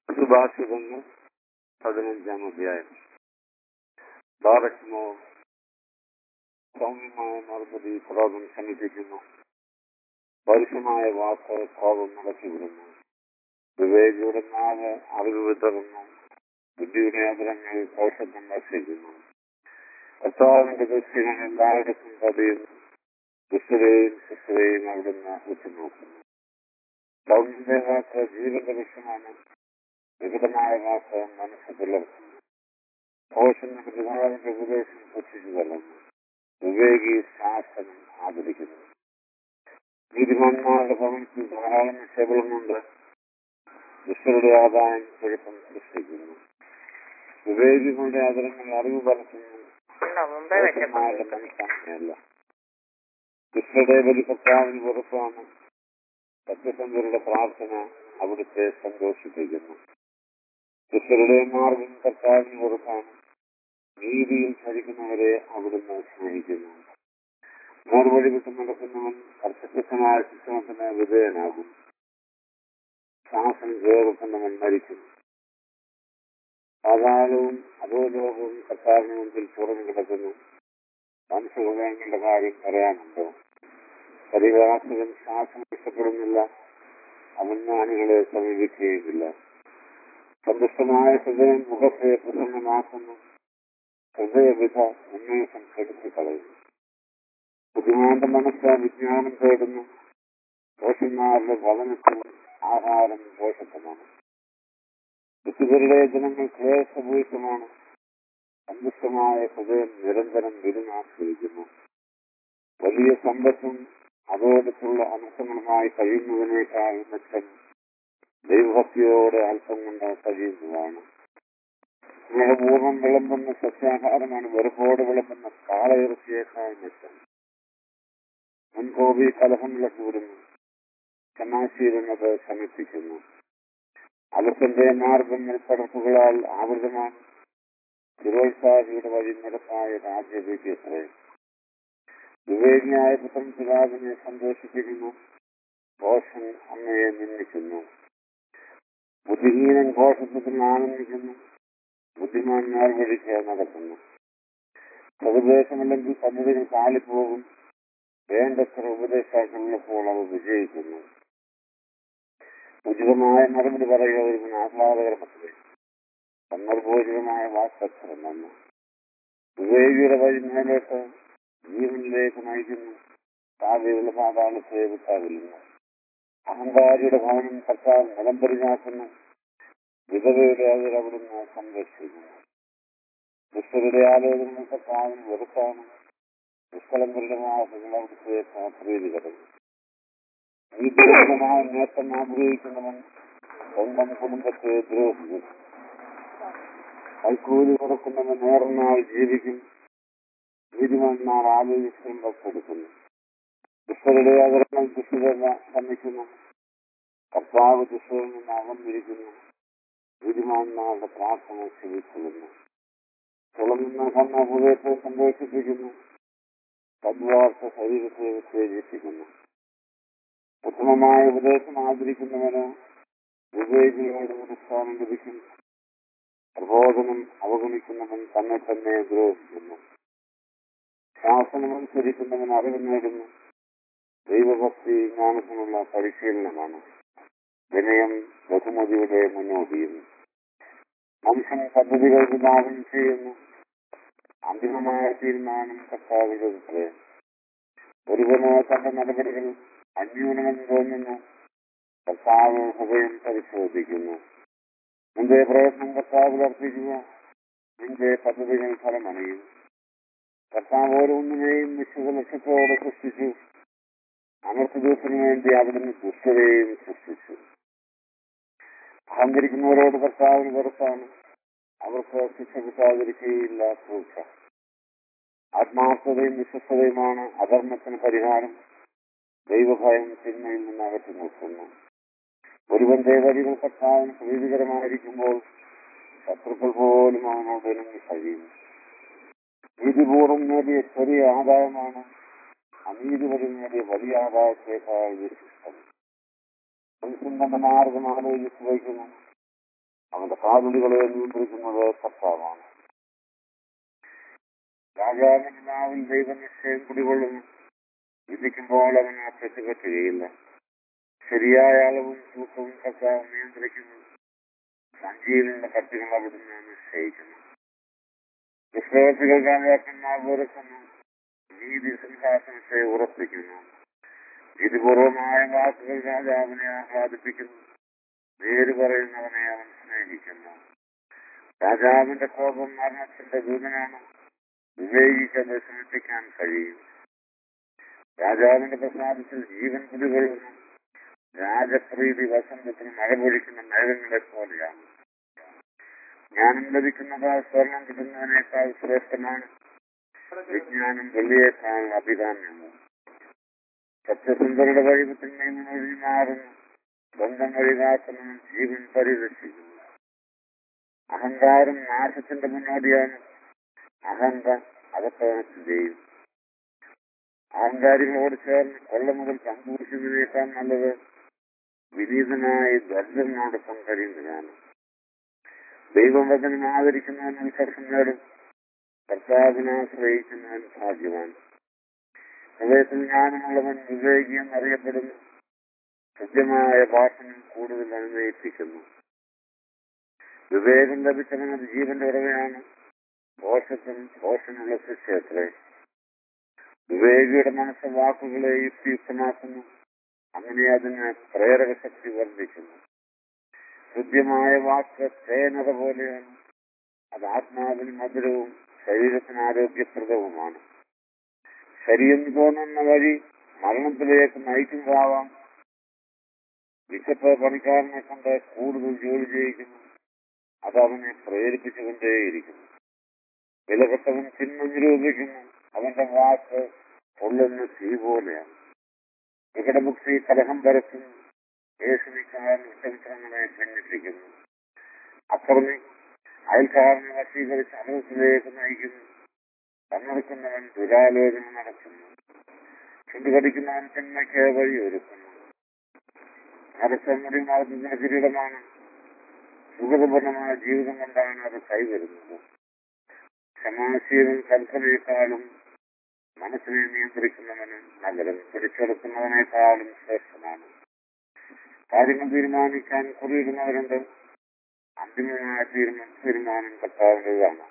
സുഭാഷിതങ്ങൾ പതിനഞ്ചാം അധ്യായം ബാറക്മോ സൗമ്യമായ മറുപടി ക്രോധം ശമിപ്പിക്കുന്നു പരുഷമായ വാക്ക് കോപം നടത്തിവിടുന്നു വിവേകിയുടെ നാവ് അറിവ് വിതറുന്നു ബുദ്ധിയുടെ അതിരങ്ങൾ കോശത്വം വർഷിക്കുന്നു കർത്താവിന്റെ ദൃഷ്ടികൾ എല്ലായിടത്തും പതിയുന്നു ദുഷ്ടരെയും ശിഷ്ടരെയും അവിടുന്ന് ഉറ്റുനോക്കുന്നു സൗമ്യന്റെ വാക്ക് ജീവന്റെ വിഷമാണ് വികടമായ വാക്ക് മനസ്സ് പുലർത്തുന്നു കോശന്റെ പിതാവിന്റെ ഉപദേശം പുച്ഛിച്ചു തള്ളുന്നു വിവേകി ശാസനം ആദരിക്കുന്നു നീതിമാന്മാരുടെ ഭവനത്തിൽ ധാരാളം നിക്ഷേപങ്ങളുണ്ട് ദുഷ്ടരുടെ ആദായം കുഴപ്പം സൃഷ്ടിക്കുന്നു വിവേകികളുടെ ആദരങ്ങൾ അറിവ് പരത്തുന്നു ഉണ്ടോ മുമ്പേ ദോഷന്മാരുടെ വെച്ചപ്പോൾ മനസ്സങ്ങനെയല്ല ദുഷ്ടരുടെ ബലിപത്രാവിന് വെറുപ്പാണ് സത്യസന്ധരുടെ പ്രാർത്ഥന അവിടുത്തെ സന്തോഷിപ്പിക്കുന്നു ദുഷ്ടരുടെ മാർഗം കർത്താവിന് വെറുപ്പാണ് നീതിയിൽ ഭരിക്കുന്നവരെ അവിടുന്ന് സ്നേഹിക്കുന്നു നേർവഴി വിട്ട് നടക്കുന്നവൻ അർത്ഥശക്തമായ ശിക്ഷണത്തിന് വിധേയനാകും ശ്വാസം ചേർക്കുന്നവൻ മരിക്കുന്നു പാതാളവും അധോലോകവും കർത്താവിന് മുമ്പിൽ തുറന്നു കിടക്കുന്നു മനുഷ്യഹൃദയങ്ങളുടെ കാര്യം പറയാനുണ്ടോ പരിഹാസകൻ ശ്വാസം ഇഷ്ടപ്പെടുന്നില്ല അവൻ ജ്ഞാനികളെ സമീപിക്കുകയുമില്ല സന്തുഷ്ടമായ ഹൃദയം മുഖത്തെ പ്രസന്നമാക്കുന്നു ഹൃദയവിധ ഉന്മേഷം കെടുത്തി കളയുന്നു ബുദ്ധിമാന്റെ മനസ്സ് വിജ്ഞാനം തേടുന്നു ദോഷന്മാരുടെ ഭവനത്തിൽ ആഹാരം ദോഷത്വമാണ് വിശുദ്ധരുടെ ജനങ്ങൾ ക്ലേശഭൂഷമാണ് സന്തുഷ്ടമായ ഹൃദയം നിരന്തരം വിരുന്നാസ്വദിക്കുന്നു വലിയ സമ്പത്തും അതോടൊത്തുള്ള അനർത്ഥങ്ങളുമായി കഴിയുന്നതിനേക്കാൾ മെച്ചം ദൈവഭക്തിയോടെ അല്പം കൊണ്ട് കഴിയുന്നതാണ് സ്നേഹപൂർവ്വം വിളമ്പുന്ന സസ്യാഹാരമാണ് വെറുപ്പോടെ വിളമ്പുന്ന കാളയിറച്ചിയേക്കാൾ മെച്ചം മുൻകോപി കലഹം വിളക്കൂടുന്നു ക്ഷമാശീലനത് ശമിപ്പിക്കുന്നു അലസന്റെ മാർഗം നെൽപ്പടർപ്പുകളാൽ ആവൃതമാണ് തിരോത്സാഹിയുടെ വഴി നിരപ്പായ രാജ്യവിദ്യത്രേ വിവേകിയായ പുത്രൻ പിതാവിനെ സന്തോഷിപ്പിക്കുന്നു ദോഷൻ അമ്മയെ നിന്ദിക്കുന്നു ബുദ്ധിഹീനൻ ഘോഷത്തിൽ ആനന്ദിക്കുന്നു ബുദ്ധിമാൻ നേർവഴിക്ക് നടക്കുന്നു ഉപദേശമല്ലെങ്കിൽ പദ്ധതികൾ കാളിപ്പോകും വേണ്ടത്ര ഉപദേശാക്കളുള്ളപ്പോൾ അവ വിജയിക്കുന്നു ഉചിതമായ മറുപടി പറയുക ഒരു ആഹ്ലാദകരമത്രേ സന്ദർഭോചിതമായ വാക്കക്ഷരം നന്നു വിവേകിയുടെ വഴി മേലോട്ട് ജീവനിലേക്ക് നയിക്കുന്നു താഴെയുള്ള പാതാളത്തെ വിട്ടാവില്ല അഹങ്കാരിയുടെ ഭവനം കർത്താവ് നിലംപരിഞ്ഞാക്കുന്നു വിധവയുടെ അതിൽ അവിടുന്ന് സംരക്ഷിക്കുന്നു ദുഷ്ടരുടെ ആലോചനകൾ കർത്താവിന് വെറുപ്പാണ് നിഷ്കളങ്കരുടെ മാസങ്ങൾ അവിടുത്തെ പ്രീതികരം നീതിപൂർണമായ നേട്ടം ആഗ്രഹിക്കുന്നവൻ സ്വന്തം കുടുംബത്തെ ദ്രോഹിക്കും കൈക്കൂലി കൊടുക്കുന്നവൻ നേർന്നാൾ ജീവിക്കും നീതിമാന്മാർ ആലോചിച്ചും കൊടുക്കുന്നു ദുഷ്ടരുടെ ആദരങ്ങൾ ദുഷിതത ശ്രമിക്കുന്നു കർത്താവ് ദുഷ്ടരിൽ നിന്ന് അകന്നിരിക്കുന്നു നീതിമാന്മാരുടെ പ്രാർത്ഥന ക്ഷമിക്കൊള്ളുന്നു തുളങ്ങുന്ന കണ്ണ ഹൃദയത്തെ സന്തോഷിപ്പിക്കുന്നു സദ്വാർത്ത ശരീരത്തെ ഉത്തേജിപ്പിക്കുന്നു ഉത്തമമായ ഉപദേശം ആദരിക്കുന്നവന് വിവേകികളോട് പുരസ്കാരം ലഭിക്കും പ്രബോധനം അവഗണിക്കുന്നവൻ തന്നെ തന്നെ ദ്രോഹിക്കുന്നു ശാസനമനുസരിക്കുന്നവൻ അറിവ് നേടുന്നു ദൈവഭക്തി ജ്ഞാനത്തിനുള്ള പരിശീലനമാണ് വിനയം ബഹുമതിയുടെ മുന്നോടിയും മനുഷ്യൻ പദ്ധതികൾ വിഭാവനം ചെയ്യുന്നു അന്തിമമായ തീരുമാനം കർത്താവിന്റെ ഒരുവന് തന്റെ നടപടികൾ അന്യൂനമെന്ന് തോന്നുന്നു കർത്താവ് ഹൃദയം പരിശോധിക്കുന്നു നിന്റെ പ്രയത്നം കർത്താവിൽ അർപ്പിക്കുക നിന്റെ പദ്ധതികൾ ഫലമണിയും കർത്താവ് ഓരോന്നിനെയും നിശ്ചിത ലക്ഷ്യത്തോടെ സൃഷ്ടിച്ചു അനർത്ഥദിവസത്തിനു വേണ്ടി അവിടുന്ന് ദുഷ്ടതയെയും സൃഷ്ടിച്ചു അഹങ്കരിക്കുന്നവരോട് കർത്താവിന് വെറുപ്പാണ് അവർക്ക് ശിക്ഷ കിട്ടാതിരിക്കുകയില്ല സൂക്ഷ ആത്മാർത്ഥതയും വിശ്വസ്തതയുമാണ് അധർമ്മത്തിന് പരിഹാരം ദൈവഭയം തിന്മയിൽ നിന്ന് അകറ്റി നിർത്തുന്നു ഒരുവന്റെ വഴികൾ കർത്താവിന് പ്രീതികരമായിരിക്കുമ്പോൾ ശത്രുക്കൾ പോലും അവനോട് ഇണങ്ങി കഴിയുന്നു നീതിപൂർവ്വം നേടിയ ചെറിയ ആദായമാണ് അനീതി വഴി നേടിയ വലിയ ആദായത്തേക്കാൾ വിശിഷ്ടം മനുഷ്യൻ തന്റെ മാർഗം ആലോചിച്ച് വയ്ക്കുന്നു അവന്റെ കാതുലികളെ നിയന്ത്രിക്കുന്നത് കർത്താവാണ് രാജാവിന്റെ നാവിൽ ദൈവനിശ്ചയം കുടികൊള്ളുന്നു വിധിക്കുമ്പോൾ അവന് തെറ്റുപറ്റുകയില്ല ശരിയായ അളവും തൂക്കവും കർത്താവ് നിയന്ത്രിക്കുന്നു സഞ്ചിയിലുള്ള കട്ടികൾ അവിടുന്ന് നിശ്ചയിക്കുന്നു വിശ്വാസികൾ രാജാക്കന്മാർ വെറുക്കുന്നു നീതി സിംഹാസനത്തെ ഉറപ്പിക്കുന്നു നീതിപൂർവമായ വാക്കുകൾ രാജാവിനെ ആഹ്ലാദിപ്പിക്കുന്നു നേര് പറയുന്നവനെ അവൻ സ്നേഹിക്കുന്നു രാജാവിന്റെ കോപം മരണത്തിന്റെ ദൂതനാണ് വിവേകിച്ചത് ശമിപ്പിക്കാൻ കഴിയും രാജാവിന്റെ പ്രസാദത്തിൽ ജീവൻ കുടികൊള്ളുന്നു രാജപ്രീതി വസന്തത്തിന് മഴ പൊഴിക്കുന്ന മേഘങ്ങളെ പോലെയാണ് ജ്ഞാനം ലഭിക്കുന്നത് സ്വർണം കിട്ടുന്നതിനേക്കാൾ ശ്രേഷ്ഠമാണ് വിജ്ഞാനം വെള്ളിയേക്കാൾ അഭികാമ്യമാണ് സത്യസുന്ദരുടെ വഴിപത്തിന്മേൽ നിന്ന് ഒഴിഞ്ഞു മാറുന്നു സ്വന്തം വഴികാക്കുന്നവൻ ജീവൻ പരിരക്ഷിക്കുന്നു അഹങ്കാരം നാശത്തിന്റെ മുന്നോടിയാണ് അഹങ്ക അതൊക്കെ ചെയ്യും അഹങ്കാരികളോട് ചേർന്ന് കൊള്ള മുതൽ പങ്കുവയ്ക്കുന്നതിനേക്കാൾ നല്ലത് വിനീതനായി ദർജനോടൊപ്പം കഴിയുന്നതാണ് ദൈവവചനം ആദരിക്കുന്നവൻ ഉത്കർഷം നേടും കർത്താവിനെ ആശ്രയിക്കുന്നവൻ ഭാഗ്യവാൻ ഹൃദയത്തിൽ ജ്ഞാനമുള്ളവൻ വിവേകി എന്നറിയപ്പെടുന്നു സത്യമായ ഭാഷണം കൂടുതൽ അനുനയിപ്പിക്കുന്നു വിവേകം ലഭിച്ചവൻ അത് ജീവന്റെ ഉറവയാണ് ദോഷത്തും ദോഷമുള്ള ശിക്ഷയത്രേ വിവേകിയുടെ മനസ്സ് വാക്കുകളെ യുക്തിയുക്തമാക്കുന്നു അങ്ങനെ അതിന് പ്രേരക ശക്തി വർദ്ധിക്കുന്നു ഹൃദ്യമായ വാക്ക് തേനത പോലെയാണ് അത് ആത്മാവിന് മധുരവും ശരീരത്തിന് ആരോഗ്യപ്രദവുമാണ് ശരീരം തോന്നുന്ന വഴി മരണത്തിലേക്ക് നയിക്കുന്നതാവാം വിശപ്പ് പണിക്കാരനെ കൊണ്ട് കൂടുതൽ ജോലി ചെയ്യിക്കുന്നു അത് അവനെ പ്രേരിപ്പിച്ചുകൊണ്ടേയിരിക്കുന്നു വിലപ്പെട്ടവൻ ചിഹ്നം നിരൂപിക്കുന്നു അവന്റെ വാക്ക് പൊള്ളുന്ന തീ പോലെയാണ് വികടമുക്തി കലഹം പരത്തുന്നു യേശുനിക്കാൻ ഇഷ്ടമിത്രങ്ങളെ ഭിന്നിപ്പിക്കുന്നു അക്രമി അയൽക്കാരനെ വശീകരിച്ച് അനവത്തിലേക്ക് നയിക്കുന്നു കണ്ണെടുക്കുന്നവൻ ദുരാലോചന നടത്തുന്നു ചുണ്ടുകടിക്കുന്നവൻ തിന്മയ്ക്ക് വഴിയൊരുക്കുന്നു നരസമുടി നടത്തുന്ന കിരീടമാണ് സുഖപൂർണമായ ജീവിതം കൊണ്ടാണ് അത് കൈവരുന്നത് ക്ഷമാശീലം കൽപ്പനയെക്കാളും മനസ്സിനെ നിയന്ത്രിക്കുന്നവനും നല്ലതും പിടിച്ചെടുക്കുന്നതിനേക്കാളും ശ്രേഷ്ഠമാണ് കാര്യങ്ങൾ തീരുമാനിക്കാൻ കുറിയിടുന്നവരുണ്ട് അന്തിമമായ തീരുമാനം തീരുമാനം കർത്താവിൻ്റെതാണ്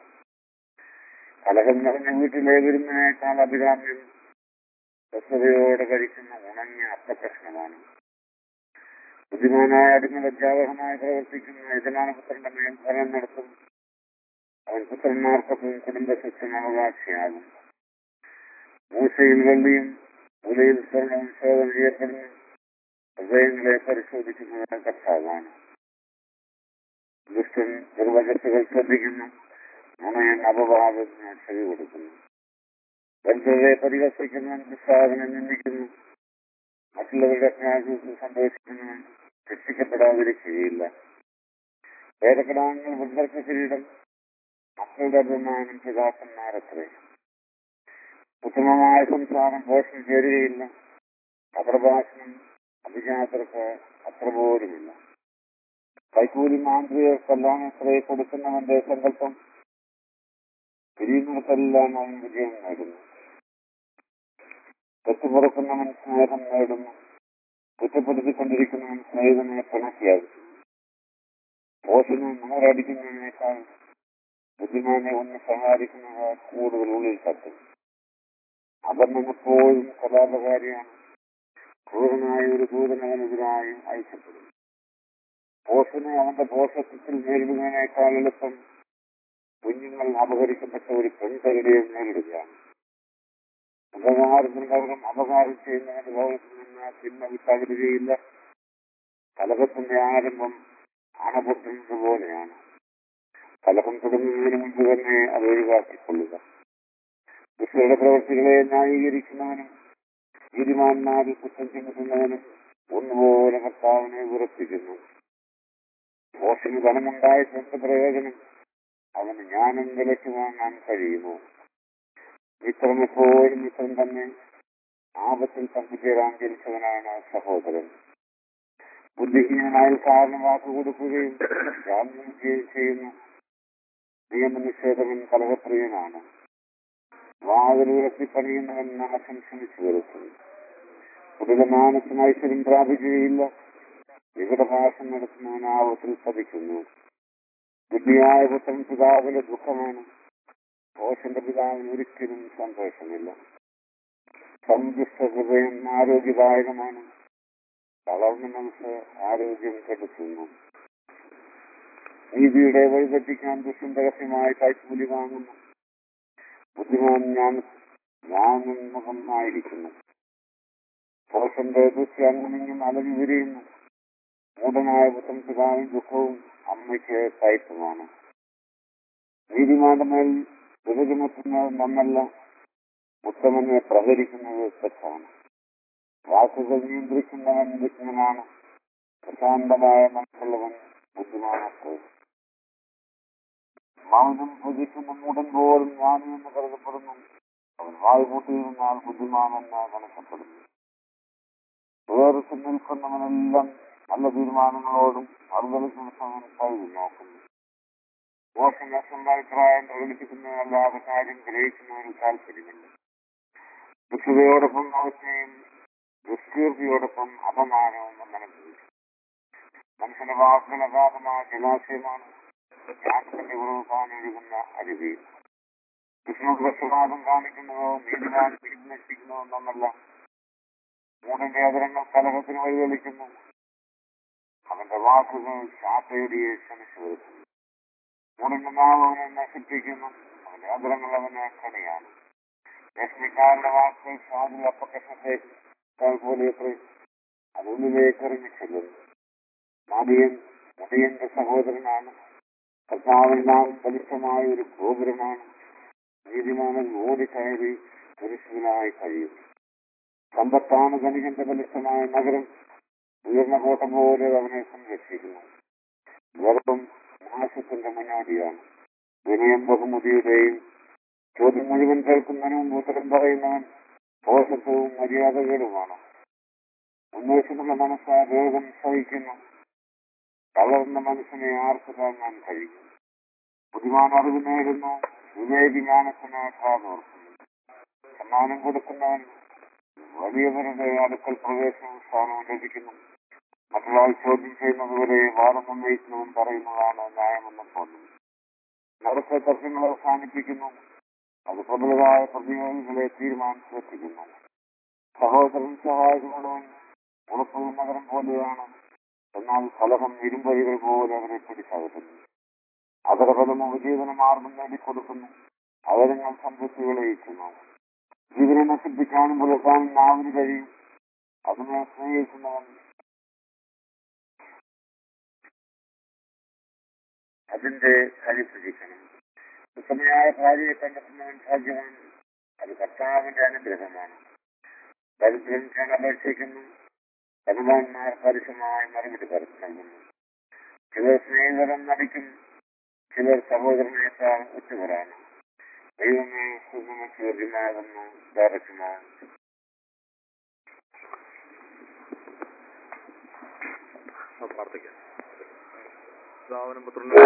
കലഹം നിറഞ്ഞ വീട്ടിലെ വിരുന്നിനേക്കാൾ അഭികാമ്യം സ്വസ്ഥതയോടെ കഴിക്കുന്ന ഉണങ്ങിയ അപ്പകഷ്ണമാണ് ബുദ്ധിമാനായ അടിമ ലജ്ജാവഹമായി പ്രവർത്തിക്കുന്ന യജമാനപുത്രന്റെ മേൽ ഫലം നടത്തും അവൻ പുത്രന്മാർക്കൊപ്പം കുടുംബസ്വച്ഛം അവകാശിയാകും മൂശയിൽ വെള്ളിയും ഉലയിൽ സ്വർണവും ശോധന ചെയ്യപ്പെടുന്നു ഹൃദയങ്ങളെ പരിശോധിക്കുന്നത് കർത്താവാണ് ദുഷ്ടൻ നിർവചത്തുകൾ ശ്രദ്ധിക്കുന്നു നുണയൻ അപവാദത്തിന് ചെവി കൊടുക്കുന്നു ബന്ധുവെ പരിഹസിക്കുന്നവൻ ദുസ്സാഹനെ നിന്ദിക്കുന്നു മറ്റുള്ളവരുടെ അജ്ഞാനത്തിൽ സന്തോഷിക്കുന്നവൻ ശിക്ഷിക്കപ്പെടാതിരിക്കുകയില്ല വേദകടാങ്ങൾ വൃദ്ധർക്ക് കിരീടം മക്കളുടെ അഭിമാനം പിതാക്കന്മാരത്രേ ഉത്തമമായ സംസാരം പോഷം ചേരുകയില്ല അപ്രഭാഷണം അഭിജാതർക്ക് അത്ര പോലുമില്ല കൈക്കൂലി മാന്ത്രികർക്കെല്ലാം അത്രേ കൊടുക്കുന്നവന്റെ സങ്കല്പം പിരിയുന്നിടത്തെല്ലാം അവൻ വിജയം നേടുന്നു തെറ്റുപുറക്കുന്നവൻ സ്നേഹം നേടുന്നു കുറ്റപ്പെടുത്തിക്കൊണ്ടിരിക്കുന്നവൻ സ്നേഹിതനെ പിണക്കിയാകും പോഷന് നൂറടിക്കുന്നതിനേക്കാൾ ബുദ്ധിമാനെ ഒന്ന് സഹായിക്കുന്നത് കൂടുതൽ ഉള്ളിൽ തട്ടും അപർണം എപ്പോഴും കലാപകാരിയാണ് ക്രൂരനായ ഒരു ദൂതൻ അവനെതിരായും അയക്കപ്പെടും പോഷനെ അവന്റെ പോഷത്വത്തിൽ നേരിടുന്നതിനേക്കാൾ എളുപ്പം കുഞ്ഞുങ്ങൾ അപഹരിക്കപ്പെട്ട ഒരു പെൺകരുടെയും നേരിടുകയാണ് ഉപകാരത്തിനവർക്കും അപകാരം ചെയ്യുന്നവന്റെ ഭവനത്തിൽ നിന്ന് തിന്മ വിട്ടകരുകയില്ല കലഹത്തിന്റെ ആരംഭം അണപൊട്ടുന്നത് പോലെയാണ് കലഹം തുടങ്ങുന്നതിന് മുമ്പ് തന്നെ അത് ഒഴിവാക്കിക്കൊള്ളുക ദുഷ്ടയുടെ പ്രവൃത്തികളെ ന്യായീകരിക്കുന്നവനും നീതിമാന്മാരിൽ കുറ്റം ചുമത്തുന്നവനും ഒന്നുപോലെ കർത്താവിനെ ഉറപ്പിക്കുന്നു ദോഷന് ധനമുണ്ടായിട്ട് പ്രയോജനം അവന് ജ്ഞാനം വിലക്ക് വാങ്ങാൻ കഴിയുമോ മിത്രം എപ്പോഴും മിത്രം തന്നെ ആപത്തിൽ പങ്കുചേരാൻ ജനിച്ചവനാണ് സഹോദരൻ ബുദ്ധിഹീനമായ കാരണം വാക്ക് കൊടുക്കുകയും ജാമ്യം ചെയ്യുന്നു നിയമനിഷേധകൻ കലഹപ്രിയനാണ് വാതിലുയർത്തി പണിയുന്നവൻ നാശം ക്ഷമിച്ചു വരുത്തുന്നു കുടിലമാനത്തിന് ഐശ്വര്യം പ്രാപിക്കുകയില്ല വികടഭാഷം നടത്തുന്നവൻ ആവത്തിൽ പതിക്കുന്നു ബുദ്ധിയായ പുത്രൻ പിതാവിലെ ദുഃഖമാണ് കോശന്റെ പിതാവിന് ഒരിക്കലും സന്തോഷമില്ല സന്തുഷ്ട ഹൃദയം ആരോഗ്യദായകമാണ് തളർന്ന മനസ്സ് ആരോഗ്യം കെടുത്തുന്നു നീതിയുടെ വഴിതെറ്റിക്കാൻ ദുഷ്ടം രഹസ്യമായി കൈക്കൂലി വാങ്ങുന്നു ബുദ്ധിമാൻ ഞാൻ ഞാനുന്മുഖമായിരിക്കുന്നു കോശന്റെ ദുഷ്യാങ്ങുമിങ്ങും അലഞ്ഞു വിരിയുന്നു മൂടനായ പുത്രൻ പിതാവിൻ ദുഃഖവും അമ്മയ്ക്ക് കയറ്റുമാണ് നീതിമാന്റെ മേൽ വിരചുമത്തുന്നത് നന്നല്ല ഉത്തമനെ പ്രഹരിക്കുന്നത് തെറ്റാണ് വാക്കുകൾ നിയന്ത്രിക്കുന്നവൻ വിഘ്നനാണ് പ്രശാന്തമായ മനസ്സുള്ളവൻ ബുദ്ധിമാനപ്പോൾ മൗനം ഭുജിക്കുന്ന മൂടൻ പോലും ജ്ഞാനിയെന്ന് കരുതപ്പെടുന്നു അവൻ വായു കൂട്ടിയിരുന്നാൽ ബുദ്ധിമാനെന്ന് കണക്കപ്പെടുന്നു വേറിട്ട് നിൽക്കുന്നവനെല്ലാം നല്ല തീരുമാനങ്ങളോടും മറുതലിക്കുന്നവൻ കഴിവ് നോക്കുന്നു മോശം സ്വന്തം അഭിപ്രായം പ്രകടിപ്പിക്കുന്നതല്ലാതെ കാര്യം ഗ്രഹിക്കുന്നതിന് താല്പര്യമില്ല ദുഃഖതയോടൊപ്പം അവസ്ഥയും ദുഷ്കീർത്തിയോടൊപ്പം അപമാനവും മനസ്സിൽ മനുഷ്യന്റെ വാക്കുകൾ അഗാധമായ ജലാശയമാണ് ജ്ഞാനത്തിന്റെ കുറവ് കാണൊഴുകുന്ന അരുവി വിഷ്ണു പക്ഷപാതം കാണിക്കുന്നതോ നീതിമാൻ പിടിനശിക്കുന്നതോ എന്നല്ല മൂടിന്റെ അതിരങ്ങൾ കലഹത്തിന് വഴിതെളിക്കുന്നു അവന്റെ വാക്കുകൾ ശാപ്പയുടെ ക്ഷണിച്ചു വരുത്തുന്നു മൂടിന്റെ നാവ് അവനെ നശിപ്പിക്കുന്നു അവന്റെ അതിരങ്ങൾ അവനെ കണിയാണ് ലക്ഷ്മിക്കാരുടെ വാക്കുകൾ സ്വാതി അപ്പക്കഷത്തെ പോലെ അതുള്ളിലേക്ക് ഇറങ്ങി ചെല്ലുന്നു മടിയൻ മുടിയന്റെ സഹോദരനാണ് കർത്താവെല്ലാം ബലിഷ്ടമായ ഒരു ഗോപുരമാണ് നീതിമാനൻ ഓടിക്കയറി പുരുഷനായി കഴിയും സമ്പത്താണ് ധനികന്റെ ബലിഷ്ടമായ നഗരം ഉയർന്ന കോട്ട പോലെ അവനെ സംരക്ഷിക്കുന്നു ഗർഭം നാശത്തിന്റെ മുന്നോടിയാണ് വിനയം ബഹുമതിയുടെയും ചോദ്യം മുഴുവൻ കേൾക്കുന്നവനും ഉത്തരം പറയുന്നവൻ പോഷത്വവും മര്യാദകളുമാണ് ഉന്മേഷമുള്ള മനസ്സ് രോഗം സഹിക്കുന്നു തളർന്ന മനസ്സിനെ ആർക്ക് താങ്ങാൻ കഴിയും ബുദ്ധിമാൻ അറിവ് നേടുന്നു വിവേകി ജ്ഞാനത്തിന് കാതോർക്കുന്നു സമ്മാനം കൊടുക്കുന്നവൻ വലിയവരുടെ അടുക്കൽ പ്രവേശനവും സ്ഥാനവും ലഭിക്കുന്നു മറ്റൊരാൾ ചോദ്യം ചെയ്യുന്നതുവരെ വാദം ഉന്നയിക്കുന്നവൻ പറയുന്നതാണ് ന്യായമെന്ന് തോന്നുന്നു നടത്ത തർക്കങ്ങൾ അവസാനിപ്പിക്കുന്നു അത് പ്രബലരായ പ്രതിയോഗികളെ തീരുമാനിച്ചെത്തിക്കുന്നു സഹോദരൻ സഹായകമുള്ളവൻ ഉറപ്പുള്ള നഗരം പോലെയാണ് എന്നാൽ കലഹം ഇരുമ്പഴികൾ പോലെ അവരെ പിടിച്ചകറ്റുന്നു അപരപദം ഉപജീവന മാർഗം നേടിക്കൊടുക്കുന്നു അവരങ്ങൾ സംതൃപ്തി വിളയിക്കുന്നു ജീവനെ നശിപ്പിക്കാനും പുലർത്താനും നാവിന് കഴിയും അതിനെ സ്നേഹിക്കുന്നവൻ അതിന്റെ കഴി ഭുജിക്കണം ഉത്തമയായ ഭാര്യയെ കണ്ടെത്തുന്നവൻ ഭാഗ്യവാൻ അത് കർത്താവിന്റെ അനുഗ്രഹമാണ് ദരിദ്രൻ ക്ഷണപേക്ഷിക്കുന്നു ധനവാന്മാർ പരുഷമായി മറുപടി പറഞ്ഞു നൽകുന്നു ചിലർ സ്നേഹിതരം നടിക്കും ചിലർ സഹോദരനേക്കാൾ ഉച്ചവരാണ് ദൈവമേ സുഖമ ചോദ്യമാകുന്നു ദർശനമോ പ്രാർത്ഥിക്കാം പിതാവിനും പുത്രനും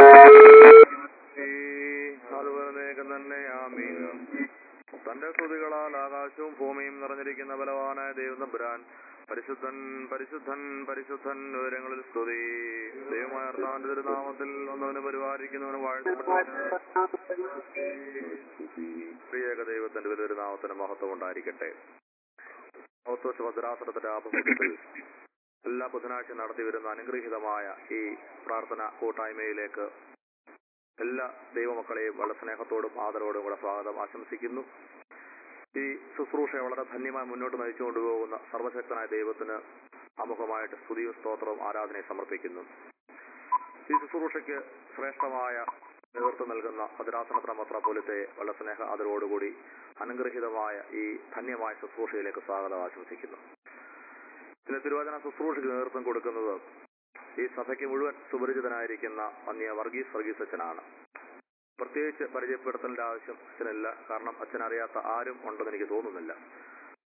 അതുപോലെ നേകം തന്നെ ആമീൻ തന്റെ സ്തുതികളാൽ ആകാശവും ഭൂമിയും നിറഞ്ഞിരിക്കുന്ന ബലവാനായ ദൈവതമ്പുരാൻ പരിശുദ്ധൻ പരിശുദ്ധൻ പരിശുദ്ധൻ വിവരങ്ങളിൽ സ്തുതി ദൈവമായ അർത്ഥാന്റെ തിരുനാമത്തിൽ ഒന്നവന് പരിപാലിക്കുന്നവന് വാഴ്ത്തപ്പെട്ട പ്രിയേക ദൈവത്തിന്റെ തിരുനാമത്തിന് മഹത്വം ഉണ്ടായിരിക്കട്ടെ മഹത്വ ഭദ്രാസനത്തിന്റെ ആഭിമുഖ്യത്തിൽ എല്ലാ ബുധനാഴ്ച നടത്തി വരുന്ന അനുഗ്രഹീതമായ ഈ പ്രാർത്ഥന കൂട്ടായ്മയിലേക്ക് എല്ലാ ദൈവമക്കളെയും വളരെ സ്നേഹത്തോടും ആദരവോടും കൂടെ സ്വാഗതം ആശംസിക്കുന്നു ഈ ശുശ്രൂഷ വളരെ ധന്യമായി മുന്നോട്ട് നയിച്ചു കൊണ്ടുപോകുന്ന സർവശക്തനായ ദൈവത്തിന് അമുഖമായിട്ട് സ്തുതിയും സ്തോത്രവും ആരാധനയും സമർപ്പിക്കുന്നു ഈ ശുശ്രൂഷയ്ക്ക് ശ്രേഷ്ഠമായ നേതൃത്വം നൽകുന്ന ഭദ്രാസന പ്രമത്ര പോലത്തെ വളരെ സ്നേഹ ആദരവോടുകൂടി അനുഗ്രഹീതമായ ഈ ധന്യമായ ശുശ്രൂഷയിലേക്ക് സ്വാഗതം ആശംസിക്കുന്നു ഇന്ന് തിരുവചന ശുശ്രൂഷയ്ക്ക് നേതൃത്വം കൊടുക്കുന്നത് ഈ സഭയ്ക്ക് മുഴുവൻ സുപരിചിതനായിരിക്കുന്ന അന്യ വർഗീസ് വർഗീസ് അച്ഛനാണ് പ്രത്യേകിച്ച് പരിചയപ്പെടുത്തലിന്റെ ആവശ്യം അച്ഛനില്ല കാരണം അച്ഛൻ അറിയാത്ത ആരും ഉണ്ടെന്ന് എനിക്ക് തോന്നുന്നില്ല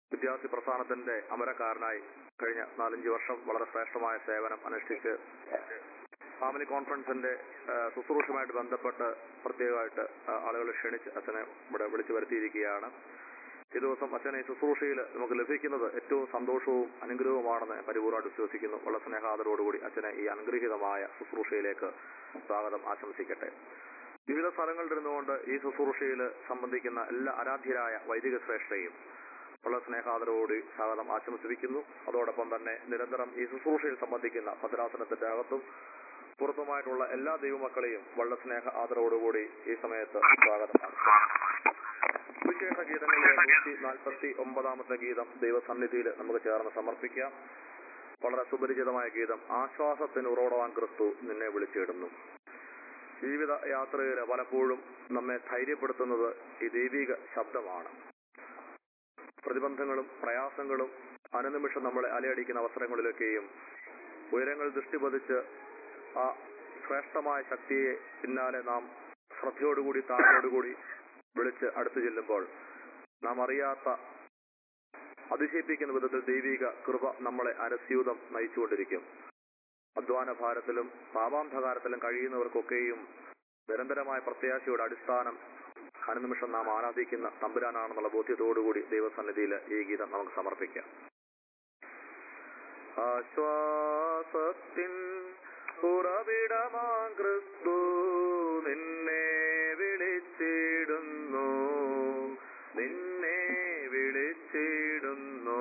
വിദ്യാർത്ഥി പ്രസ്ഥാനത്തിന്റെ അമരക്കാരനായി കഴിഞ്ഞ നാലഞ്ച് വർഷം വളരെ ശ്രേഷ്ഠമായ സേവനം അനുഷ്ഠിച്ച് ഫാമിലി കോൺഫറൻസിന്റെ ആ, ശുശ്രൂഷയുമായിട്ട് ബന്ധപ്പെട്ട് പ്രത്യേകമായിട്ട് ആ, ആളുകളെ ക്ഷണിച്ച് അച്ഛനെ ഇവിടെ വിളിച്ചു വരുത്തിയിരിക്കുകയാണ് ഈ ദിവസം അച്ഛനെ ഈ ശുശ്രൂഷയിൽ നമുക്ക് ലഭിക്കുന്നത് ഏറ്റവും സന്തോഷവും അനുഗ്രഹവുമാണെന്ന് ഞാൻ പരിപൂർണ്ണമായിട്ട് വിശ്വസിക്കുന്നു വളരെ സ്നേഹാദരോടുകൂടി അച്ഛനെ ഈ അനുഗ്രഹീതമായ ശുശ്രൂഷയിലേക്ക് സ്വാഗതം ആശംസിക്കട്ടെ വിവിധ സ്ഥലങ്ങളിൽ ഇരുന്നുകൊണ്ട് ഈ ശുശ്രൂഷയിൽ സംബന്ധിക്കുന്ന എല്ലാ ആരാധ്യരായ വൈദിക ശ്രേഷ്ഠയും വളരെ സ്നേഹാദരോട് സ്വാഗതം ആശംസിക്കുന്നു അതോടൊപ്പം തന്നെ നിരന്തരം ഈ ശുശ്രൂഷയിൽ സംബന്ധിക്കുന്ന ഭദ്രാസനത്തിന്റെ അകത്തും പുറത്തുമായിട്ടുള്ള എല്ലാ ദൈവമക്കളെയും വളരെ സ്നേഹ ആദരവോടുകൂടി ഈ സമയത്ത് സ്വാഗതം വിശേഷ ഗീതങ്ങളിലെ നൂറ്റി നാൽപ്പത്തി ഒമ്പതാമത്തെ ഗീതം ദൈവസന്നിധിയിൽ നമുക്ക് ചേർന്ന് സമർപ്പിക്കാം വളരെ സുപരിചിതമായ ഗീതം ആശ്വാസത്തിന് ഉറവിടവാൻ ക്രിസ്തു നിന്നെ വിളിച്ചിടുന്നു ജീവിത യാത്രയിൽ പലപ്പോഴും നമ്മെ ധൈര്യപ്പെടുത്തുന്നത് ഈ ദൈവിക ശബ്ദമാണ് പ്രതിബന്ധങ്ങളും പ്രയാസങ്ങളും അനുനിമിഷം നമ്മളെ അലയടിക്കുന്ന അവസരങ്ങളിലൊക്കെയും ഉയരങ്ങൾ ദൃഷ്ടി പതിച്ച് ആ ശ്രേഷ്ഠമായ ശക്തിയെ പിന്നാലെ നാം ശ്രദ്ധയോടുകൂടി താഴോടുകൂടി വിളിച്ച് അടുത്തു ചെല്ലുമ്പോൾ നാം അറിയാത്ത അതിശയിപ്പിക്കുന്ന വിധത്തിൽ ദൈവിക കൃപ നമ്മളെ അരസ്യൂതം നയിച്ചുകൊണ്ടിരിക്കും അധ്വാന ഭാരത്തിലും പാപാന്ധകാരത്തിലും കഴിയുന്നവർക്കൊക്കെയും നിരന്തരമായ പ്രത്യാശയുടെ അടിസ്ഥാനം അനുനിമിഷം നാം ആരാധിക്കുന്ന തമ്പുരാനാണെന്നുള്ള ബോധ്യത്തോടുകൂടി ദൈവസന്നിധിയിൽ ഈ ഗീതം നമുക്ക് സമർപ്പിക്കാം ആശ്വാസത്തിൻ ഉറവിടമാം ക്രിസ്തു നിന്നെ വിളിച്ചിടുന്നു നിന്നെ വിളിച്ചിടുന്നു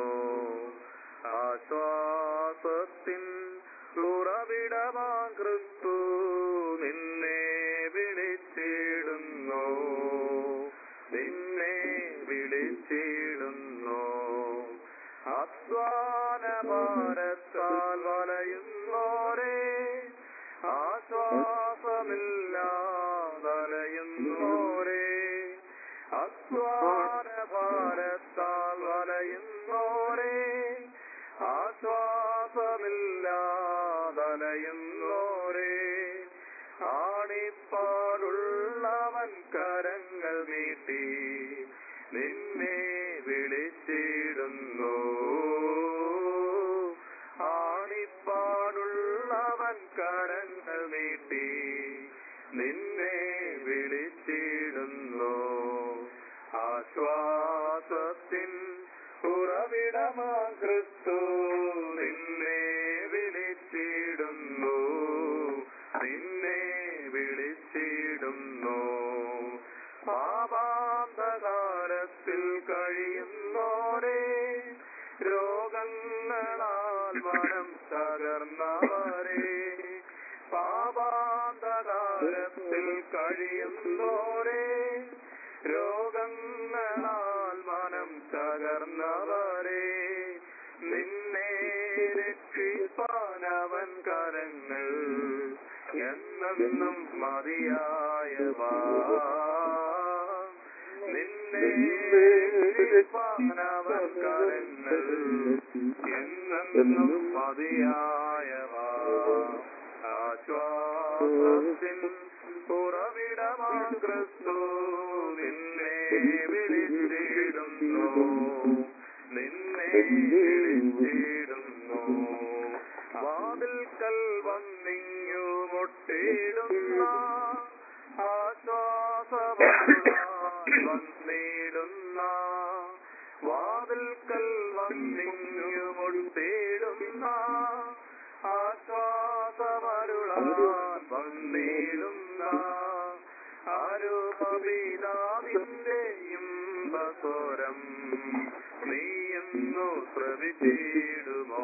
ആശ്വാസത്തിൻ ഉറവിടമാം ക്രിസ്തു നിന്നെ വിളിച്ചിടുന്നു നിന്നെ വിളിച്ചിടുന്നു അധ്വാന ഭാരത്താൽ വലയുന്നോരേ ആശ്വാസമില്ലാതലയുന്നോരേ അധ്വാന ഭാരത്താൽ വലയുന്നോരേ ആശ്വാസമില്ലാതലയുന്നോരേ ആണിപ്പാടുള്ളവൻ കരങ്ങൾ നീട്ടി നിന്നെ വിളിച്ചിടുന്നു ആണിപ്പാടുള്ളവൻ കരങ്ങൾ നീട്ടി നിന്നെ വിളിച്ചിടുന്നു ആശ്വാസത്തിൻ ഉറവിടമാ ക്രിസ്തു നിന്നെ വിളിച്ചിടുന്നു നിന്നെ വിളിച്ചിടുന്നു പാപാന്തകാരത്തിൽ കഴിയുന്നോരേ രോഗങ്ങളാൽ മനം തകർന്നവരെ പാപാന്തകാരത്തിൽ കഴിയുന്നോരേ രോഗങ്ങളാൽ മനം തകർന്നവരെ നിന്നെ രക്ഷിപ്പാനവൻ കരങ്ങൾ എന്നെന്നും മതിയായവാ നിന്നെ രക്ഷിപ്പാനവൻ കരങ്ങൾ എന്നെന്നും മതിയായവാ ആശ്വാസത്തിൻ ഉറവിടമാ ക്രിസ്തു നിന്നെ വിളിച്ചിടുന്നു നിന്നെ വിളിച്ചിടുന്നു വാതിൽക്കൽ വന്നിങ്ങു മുട്ടിടുന്ന ആശ്വാസവാൻ വന്നിടുന്ന വാതിൽക്കൽ വന്നിങ്ങു മുട്ടിടുന്ന ആശ്വാസമരുളാൻ വന്നിടുന്ന ആരോപിതാവിന്റെയും ബസ്വരം നീയെന്നു ശ്രവിച്ചിടുമോ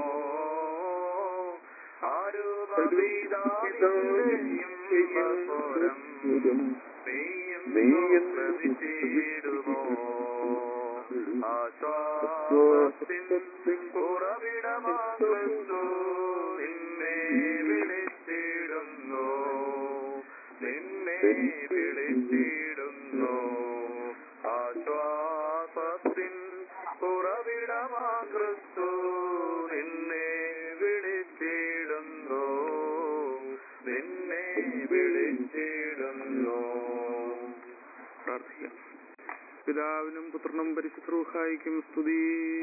ആരോപിതാവിന്റെയും ബസ്വരം നീയെന്നു ശ്രവിച്ചിടുമോ ആശ്വാസത്തിൻ ഉറവിടമാ ക്രിസ്തു നിന്നെ വിളിച്ചിടുന്നു നിന്നെ വിളിച്ചിടുന്നു ആശ്വാസത്തിൻ ഉറവിടമാ ക്രിസ്തു നിന്നെ വിളിച്ചിടുന്നു നിന്നെ വിളിച്ചിടുന്നു പ്രാർത്ഥിക്കാം പിതാവിനും പുത്രനും പരിശുദ്ധ്രൂഹായിക്കും സ്തുതി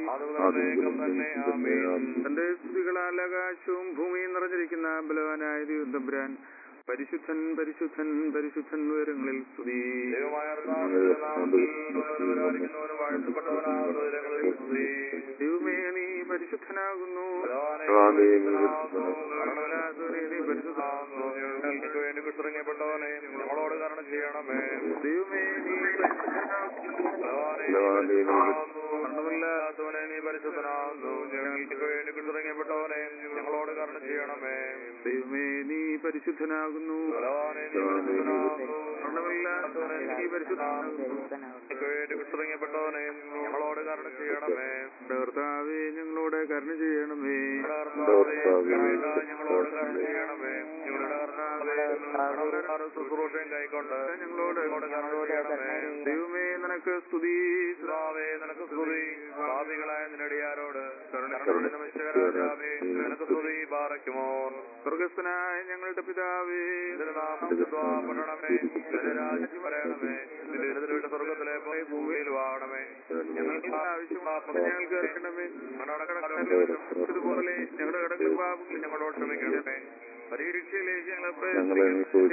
അതും തന്നെ ആമേൻ തന്റെ സ്തുതികളാൽ ആകാശവും ഭൂമിയും നിറഞ്ഞിരിക്കുന്ന ബലവാനായ ദൈവത്തമ്പുരാൻ പരിശുദ്ധൻ പരിശുദ്ധൻ പരിശുദ്ധൻ ഉയരങ്ങളിൽ സ്തുതി ദൈവമായ കർത്താവിന്റെ നാമത്തിൽ വരാതിരിക്കുന്നവനും വാഴ്ത്തപ്പെട്ടവനാകുന്നു ഉയരങ്ങളിൽ സ്തുതി. ദൈവമേ നീ പരിശുദ്ധനാകുന്നു ഭഗവാനെ പരിശുദ്ധനാകുന്നു. മരണമില്ലാത്തവനെ നീ പരിശുദ്ധനാകുന്നു ഞങ്ങൾക്ക് വേണ്ടി കുത്തിറങ്ങപ്പെട്ടവനെ ഞങ്ങളോട് കരുണ ചെയ്യണമേ ദൈവമേ നീ പരിശുദ്ധനാകുന്നു ഭഗവാനെ പരിശുദ്ധനാകുന്നു. മരണമില്ലാത്തവനെ നീ പരിശുദ്ധനാകുന്നു ഞങ്ങൾക്ക് വേണ്ടി കുത്തിറങ്ങപ്പെട്ടവനെ ഞങ്ങളോട് കരുണ ചെയ്യണമേ ദൈവമേ നീ പരിശുദ്ധനാകുന്നു ഭഗവാനെ നീ പരിശുദ്ധനാകുന്നു മരണമില്ലാത്തവനെ നീ പരിശുദ്ധനാകുന്നു ഞങ്ങൾക്ക് വേണ്ടി കുത്തിറങ്ങപ്പെട്ടവനെ ഞങ്ങളോട് കരുണ ചെയ്യണമേ കർത്താവേ ഞങ്ങളോട് കരുണ ചെയ്യണമേ കർത്താവേ, കരുണ ഞങ്ങളോട് കരുണ ചെയ്യണമേ ഞങ്ങളുടെ കർത്താവേ ഞങ്ങളുടെ ശുശ്രൂഷയും കൈക്കൊണ്ട് ഞങ്ങളോട് ഞങ്ങളോട് കരുണ ചെയ്യണമേ ദൈവമേ നിനക്ക് സ്തുതി കർത്താവേ നിനക്ക് സ്തുതി പാപികളായ നിന്നടിയാരോട് കരുണ നമസ്കാരാജാവേ നിനക്ക് സ്തുതി പാറയ്ക്കുമോ സ്വർഗസ്ഥനായ ഞങ്ങളുടെ പിതാവേ നിന്റെ നാമം പെടണമേ നിന്റെ രാജ്യം വരണമേ നിന്റെ വീട് സ്വർഗത്തിലെ പോയി ഭൂമിയിൽ വാഴണമേ ഞങ്ങൾക്ക് ആവശ്യമുള്ള ആവശ്യമുള്ള ഞങ്ങൾക്ക് അറിയണമേ ഞങ്ങളുടെ ഇതുപോലെ ഞങ്ങളുടെ കടങ്ങൾ പാപങ്ങൾ ഞങ്ങളോട് ക്ഷമിക്കണമേ പരീക്ഷയിലേക്ക് ഞങ്ങളെ ഞങ്ങളെ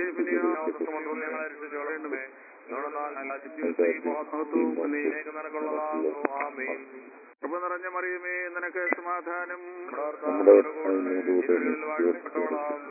സമുദ്രം ഞങ്ങളെ രക്ഷിച്ചോളണമേ ഞങ്ങളുടെ മഹത്വവും നീക്ക് നിനക്കുള്ളതാകുന്നു ആമീൻ കൃപ നിറഞ്ഞ മറിയമേ നിനക്ക് സമാധാനം നമ്മുടെ ജീവിതത്തിൽ വാഴ്ത്തപ്പെട്ടവളാകുന്നു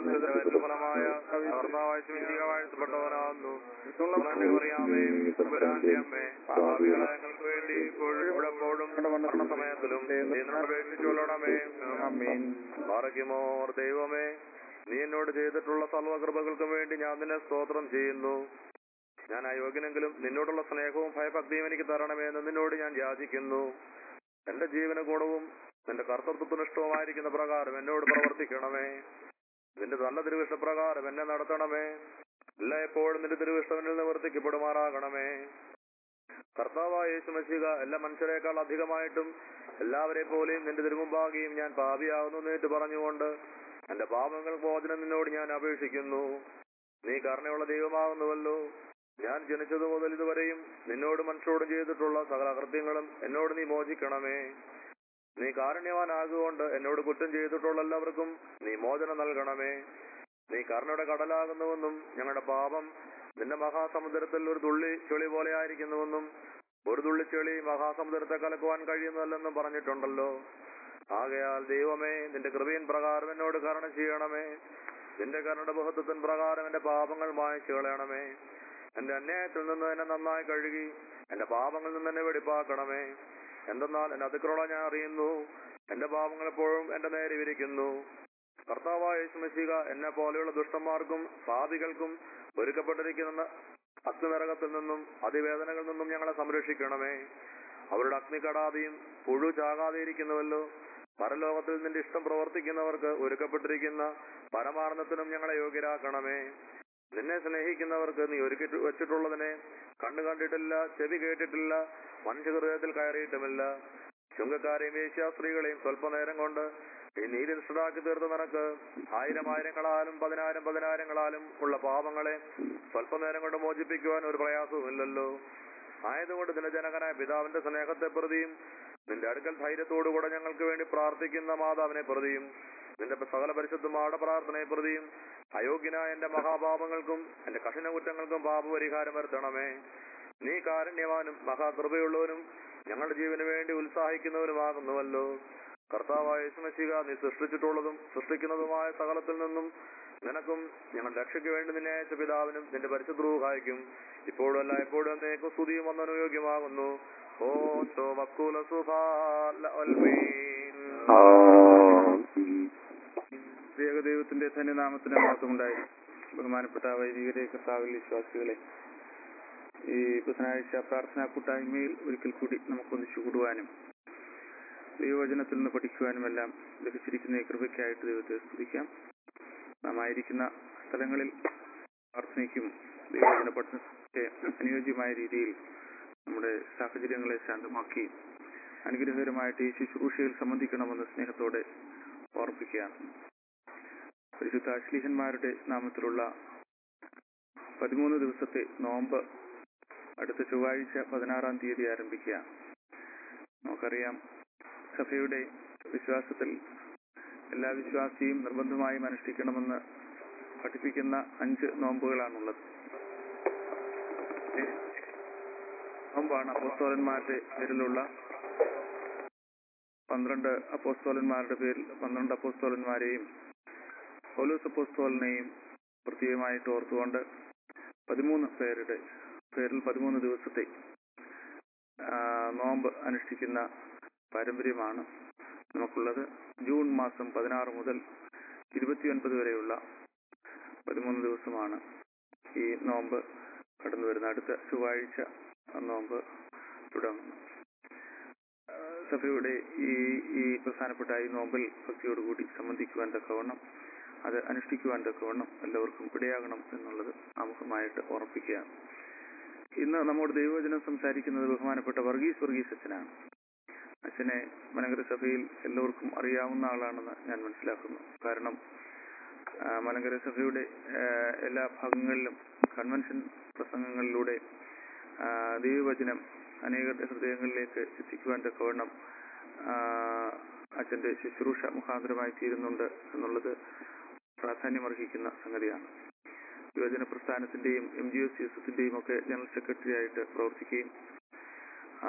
ഫലമായ കർത്താവായ ശുചിക വാഴ്ത്തപ്പെട്ടവനാകുന്നു അറിയാമേ അമ്മേ പാപികളെ ഞങ്ങൾക്ക് വേണ്ടി ഇപ്പോഴും എപ്പോഴും മരണ സമയത്തിലും നീ എന്നോട് അപേക്ഷിച്ചുകൊള്ളണമേ ആമേൻ പാറയ്ക്കുമോ ദൈവമേ നീ എന്നോട് ചെയ്തിട്ടുള്ള സർവകൃപകൾക്കും വേണ്ടി ഞാൻ നിന്നെ സ്തോത്രം ചെയ്യുന്നു ഞാൻ അയോഗ്യനെങ്കിലും നിന്നോടുള്ള സ്നേഹവും ഭയഭക്തിയും എനിക്ക് തരണമേ എന്ന് നിന്നോട് ഞാൻ യാചിക്കുന്നു എന്റെ ജീവന ഗുണവും നിന്റെ കർത്തൃത്വത്തിന് ഇഷ്ടവുമായിരിക്കുന്ന പ്രകാരം എന്നോട് പ്രവർത്തിക്കണമേ നിന്റെ നല്ല തിരുവിഷ്ടപ്രകാരം എന്നെ നടത്തണമേ എല്ലാ എപ്പോഴും നിന്റെ തിരുവിഷ്ടവനിൽ നിവർത്തിക്കപ്പെടുമാറാകണമേ കർത്താവായ യേശുമശിക എല്ലാ മനുഷ്യരെക്കാൾ അധികമായിട്ടും എല്ലാവരെ പോലെയും നിന്റെ തിരുമുമ്പാകിയും ഞാൻ പാപിയാകുന്നു എന്നേറ്റ് പറഞ്ഞുകൊണ്ട് എന്റെ പാപങ്ങൾ മോചനം നിന്നോട് ഞാൻ അപേക്ഷിക്കുന്നു നീ കരുണയുള്ള ദൈവമാകുന്നുവല്ലോ ഞാൻ ജനിച്ചതു മുതൽ ഇതുവരെയും നിന്നോട് മനുഷ്യരോട് ചെയ്തിട്ടുള്ള സകല കൃത്യങ്ങളും എന്നോട് നീ മോചിക്കണമേ നീ കാരുണ്യവാനാകുകൊണ്ട് എന്നോട് കുറ്റം ചെയ്തിട്ടുള്ള എല്ലാവർക്കും നീ മോചനം നൽകണമേ നീ കരുണയുടെ കടലാകുന്നുവെന്നും ഞങ്ങളുടെ പാപം നിന്റെ മഹാസമുദ്രത്തിൽ ഒരു തുള്ളി ചെളി പോലെ ആയിരിക്കുന്നുവെന്നും ഒരു തുള്ളി ചെളി മഹാസമുദ്രത്തെ കലക്കുവാൻ കഴിയുന്നതല്ലെന്നും പറഞ്ഞിട്ടുണ്ടല്ലോ ആകയാൽ ദൈവമേ നിന്റെ കൃപയിൻ പ്രകാരം എന്നോട് കരുണ ചെയ്യണമേ നിന്റെ കരുണയുടെ ബഹുത്വത്തിൻ പ്രകാരം എന്റെ പാപങ്ങൾ മായച്ചു കളയണമേ എന്റെ അന്യായത്തിൽ നിന്ന് എന്നെ നന്നായി കഴുകി എന്റെ പാപങ്ങളിൽ നിന്ന് എന്നെ വെടിപ്പാക്കണമേ എന്തെന്നാൽ എന്റെ അതിക്രമം ഞാൻ അറിയുന്നു എന്റെ പാപങ്ങൾ എപ്പോഴും എന്റെ നേരെ വിരിക്കുന്നു കർത്താവായ യേശുമശിക എന്നെ പോലെയുള്ള ദുഷ്ടന്മാർക്കും പാപികൾക്കും ഒരുക്കപ്പെട്ടിരിക്കുന്ന അഗ്നിനരകത്തിൽ നിന്നും അതിവേദനകളിൽ നിന്നും ഞങ്ങളെ സംരക്ഷിക്കണമേ അവരുടെ അഗ്നി കടാതെയും പുഴു ചാകാതെയിരിക്കുന്നുവല്ലോ പരലോകത്തിൽ നിന്റെ ഇഷ്ടം പ്രവർത്തിക്കുന്നവർക്ക് ഒരുക്കപ്പെട്ടിരിക്കുന്ന പരമാനന്ദത്തിനും ഞങ്ങളെ യോഗ്യരാക്കണമേ നിന്നെ സ്നേഹിക്കുന്നവർക്ക് നീ ഒരുക്കി വെച്ചിട്ടുള്ളതിനെ കണ്ണു കണ്ടിട്ടില്ല ചെവി കേട്ടിട്ടില്ല മനുഷ്യഹൃദയത്തിൽ കയറിയിട്ടുമില്ല ചുങ്കക്കാരെയും വേശ്യാസ്ത്രീകളെയും സ്വല്പനേരം കൊണ്ട് ഈ നീതി നിഷ്ഠരാക്കി തീർത്ത നിനക്ക് ആയിരം ആയിരങ്ങളാലും പതിനായിരം പതിനായിരങ്ങളാലും ഉള്ള പാപങ്ങളെ സ്വല്പനേരം കൊണ്ട് മോചിപ്പിക്കുവാൻ ഒരു പ്രയാസവുമില്ലല്ലോ ആയതുകൊണ്ട് നിന്റെ ജനകനായ പിതാവിന്റെ സ്നേഹത്തെ പ്രതിയും നിന്റെ അടുക്കൽ ധൈര്യത്തോടുകൂടെ ഞങ്ങൾക്ക് വേണ്ടി പ്രാർത്ഥിക്കുന്ന മാതാവിനെ പ്രതിയും നിന്റെ സകല പരിശുദ്ധമാട പ്രാർത്ഥനയെ പ്രതിയും അയോഗ്യനായ എന്റെ മഹാപാപങ്ങൾക്കും എന്റെ കഠിന കുറ്റങ്ങൾക്കും പാപപരിഹാരം വരുത്തണമേ നീ കാരുണ്യവാനും മഹാകൃപയുള്ളവനും ഞങ്ങളുടെ ജീവന് വേണ്ടി ഉത്സാഹിക്കുന്നവനുമാകുന്നുവല്ലോ കർത്താവായ യേശുമശിക നീ സൃഷ്ടിച്ചിട്ടുള്ളതും സൃഷ്ടിക്കുന്നതുമായ സകലത്തിൽ നിന്നും നിനക്കും ഞങ്ങളുടെ രക്ഷയ്ക്ക് വേണ്ടി നിന്നെ അയച്ച പിതാവിനും നിന്റെ പരിശുദ്രൂഹായിക്കും ഇപ്പോഴും അല്ല എപ്പോഴും എന്നേക്കും സ്തുതിയും വന്നനുയോഗ്യമാകുന്നു ഓ സോ വക്കൂല സുഭാല ദൈവത്തിന്റെ ധന്യനാമത്തിന് മഹത്വമുണ്ടായി ബഹുമാനപ്പെട്ട വൈദികരെ കർത്താവിൽ വിശ്വാസികളെ ഈ ബുധനാഴ്ച പ്രാർത്ഥനാ കൂട്ടായ്മയിൽ ഒരിക്കൽ കൂടി നമുക്കൊന്നിച്ചു കൂടുവാനും ദൈവവചനത്തിൽ നിന്ന് പഠിക്കുവാനുമെല്ലാം ലഭിച്ചിരിക്കുന്ന ഈ കൃപയ്ക്കായിട്ട് ദൈവത്തെ സ്തുതിക്കാം നാം ആയിരിക്കുന്ന സ്ഥലങ്ങളിൽ പ്രാർത്ഥനയ്ക്കും ദൈവവചന പഠനത്തെ അനുയോജ്യമായ രീതിയിൽ നമ്മുടെ സാഹചര്യങ്ങളെ ശാന്തമാക്കി അനുഗ്രഹകരമായിട്ട് ഈ ശുശ്രൂഷയിൽ സംബന്ധിക്കണമെന്ന് സ്നേഹത്തോടെ ഓർപ്പിക്കുകയാണ് പരിശുദ്ധ അശ്ലീഹന്മാരുടെ നാമത്തിലുള്ള പതിമൂന്ന് ദിവസത്തെ നോമ്പ് അടുത്ത ചൊവ്വാഴ്ച പതിനാറാം തീയതി ആരംഭിക്കുക നമുക്കറിയാം സഭയുടെ വിശ്വാസത്തിൽ എല്ലാ വിശ്വാസിയും നിർബന്ധമായും അനുഷ്ഠിക്കണമെന്ന് പഠിപ്പിക്കുന്ന അഞ്ച് നോമ്പുകളാണുള്ളത് ഈ നോമ്പാണ് അപ്പോസ്തോലന്മാരുടെ പേരിലുള്ള പന്ത്രണ്ട് അപ്പോസ്തോലന്മാരുടെ പേരിൽ പന്ത്രണ്ട് അപ്പോസ്തോലന്മാരെയും പൗലോസ് അപ്പോസ്തോലിനെയും പ്രത്യേകമായിട്ട് ഓർത്തുകൊണ്ട് പതിമൂന്ന് പേരുടെ പേരിൽ പതിമൂന്ന് ദിവസത്തെ ആ, നോമ്പ് അനുഷ്ഠിക്കുന്ന പാരമ്പര്യമാണ് നമുക്കുള്ളത് ജൂൺ മാസം പതിനാറ് മുതൽ ഇരുപത്തിയൊൻപത് വരെയുള്ള പതിമൂന്ന് ദിവസമാണ് ഈ നോമ്പ് കടന്നു വരുന്ന അടുത്ത ചൊവ്വാഴ്ച ആ നോമ്പ് തുടങ്ങുന്നു ആ, സഭയുടെ ഈ ഈ പ്രധാനപ്പെട്ട ഈ നോമ്പിൽ ഭക്തിയോടുകൂടി സംബന്ധിക്കുവാൻ തക്കവണ്ണം അത് അനുഷ്ഠിക്കുവാൻ തക്കവണ്ണം എല്ലാവർക്കും ഇടയാകണം എന്നുള്ളത് ആമുഖമായിട്ട് ഓർപ്പിക്കുകയാണ് ഇന്ന് നമ്മോട് ദൈവവചനം സംസാരിക്കുന്നത് ബഹുമാനപ്പെട്ട വർഗീസ് വർഗീസ് അച്ഛനാണ് അച്ഛനെ മലങ്കര സഭയിൽ എല്ലാവർക്കും അറിയാവുന്ന ആളാണെന്ന് ഞാൻ മനസ്സിലാക്കുന്നു കാരണം ആ, മലങ്കര സഭയുടെ ആ, എല്ലാ ഭാഗങ്ങളിലും കൺവെൻഷൻ പ്രസംഗങ്ങളിലൂടെ ആ, ദൈവവചനം അനേകരുടെ ഹൃദയങ്ങളിലേക്ക് എത്തിക്കുവാൻ തക്കവണ്ണം ആ, അച്ഛന്റെ ശുശ്രൂഷ മുഖാന്തരമായി തീരുന്നുണ്ട് എന്നുള്ളത് പ്രാധാന്യമർഹിക്കുന്ന സംഗതിയാണ് യുവജന പ്രസ്ഥാനത്തിന്റെയും എം ജി എസ് യൂസഫിന്റെയും ഒക്കെ ജനറൽ സെക്രട്ടറി ആയിട്ട് പ്രവർത്തിക്കുകയും ആ,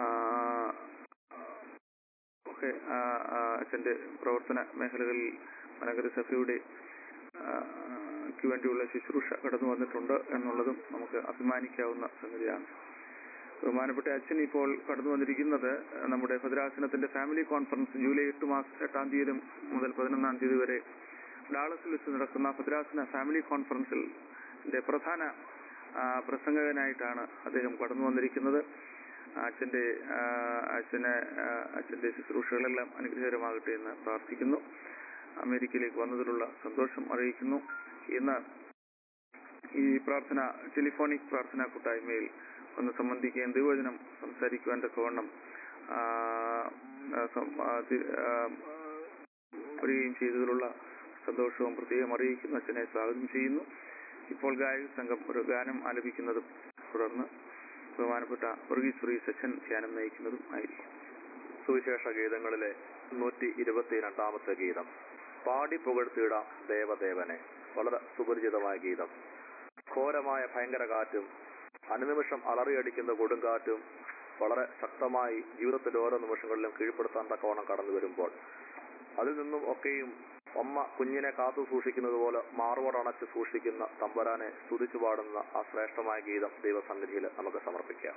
ഒക്കെ ആ, ആ, അച്ഛന്റെ പ്രവർത്തന മേഖലകളിൽ മലങ്കര സഭയുടെ ആ, ക്ക് വേണ്ടിയുള്ള ശുശ്രൂഷ കടന്നു വന്നിട്ടുണ്ട് എന്നുള്ളതും നമുക്ക് അഭിമാനിക്കാവുന്ന സംഗതിയാണ് ബഹുമാനപ്പെട്ട അച്ഛൻ ഇപ്പോൾ കടന്നു വന്നിരിക്കുന്നത് നമ്മുടെ ഭദ്രാസനത്തിന്റെ ഫാമിലി കോൺഫറൻസ് ജൂലൈ എട്ട് മാസം എട്ടാം തീയതി മുതൽ പതിനൊന്നാം തീയതി വരെ ഡാളസിൽ വെച്ച് നടക്കുന്ന ഭദ്രാസന ഫാമിലി കോൺഫറൻസിൽ ന്റെ പ്രധാന ആ, പ്രസംഗകനായിട്ടാണ് അദ്ദേഹം കടന്നു വന്നിരിക്കുന്നത് അച്ഛന്റെ ആ, അച്ഛന് ആ, അച്ഛന്റെ ശുശ്രൂഷകളെല്ലാം അനുഗ്രഹകരമാകട്ടെ എന്ന് പ്രാർത്ഥിക്കുന്നു അമേരിക്കയിലേക്ക് വന്നതിലുള്ള സന്തോഷം അറിയിക്കുന്നു ഇന്ന് ഈ പ്രാർത്ഥന ടെലിഫോണിക് പ്രാർത്ഥന കൂട്ടായ്മയിൽ ഒന്ന് സംബന്ധിക്കുകയും ദൈവവചനം സംസാരിക്കുവാൻ തക്കവണ്ണം ആ, ആ, സം- ആ, തി- ആ, വരികയും ചെയ്തതിലുള്ള സന്തോഷവും പ്രത്യേകം അറിയിക്കുന്നു അച്ഛനെ സ്വാഗതം ചെയ്യുന്നു ഇപ്പോൾ ഗായക സംഘം ഒരു ഗാനം ആലപിക്കുന്നതും തുടർന്ന് ബഹുമാനപ്പെട്ട വർഗീസ് വർഗീസ് അച്ഛൻ ധ്യാനം നയിക്കുന്നതും ആയിരിക്കും സുവിശേഷ ഗീതങ്ങളിലെ നൂറ്റി ഇരുപത്തിരണ്ടാമത്തെ ഗീതം പാടി പുകഴ്ത്തിയിടാം ദേവദേവനെ വളരെ സുപരിചിതമായ ഗീതം ഘോരമായ ഭയങ്കര കാറ്റും അനുനിമിഷം അലറിയടിക്കുന്ന കൊടുങ്കാറ്റും വളരെ ശക്തമായി ജീവിതത്തിന്റെ ഓരോ നിമിഷങ്ങളിലും കീഴ്പ്പെടുത്താൻ തക്കവണ്ണം കടന്നു വരുമ്പോൾ അതിൽ നിന്നും ഒക്കെയും അമ്മ കുഞ്ഞിനെ കാത്തു സൂക്ഷിക്കുന്നത് പോലെ മാറുവടണച്ച് സൂക്ഷിക്കുന്ന തമ്പരാനെ സ്തുതിച്ചു പാടുന്ന ആ ശ്രേഷ്ഠമായ ഗീതം ദൈവസന്നിധിയിൽ നമുക്ക് സമർപ്പിക്കാം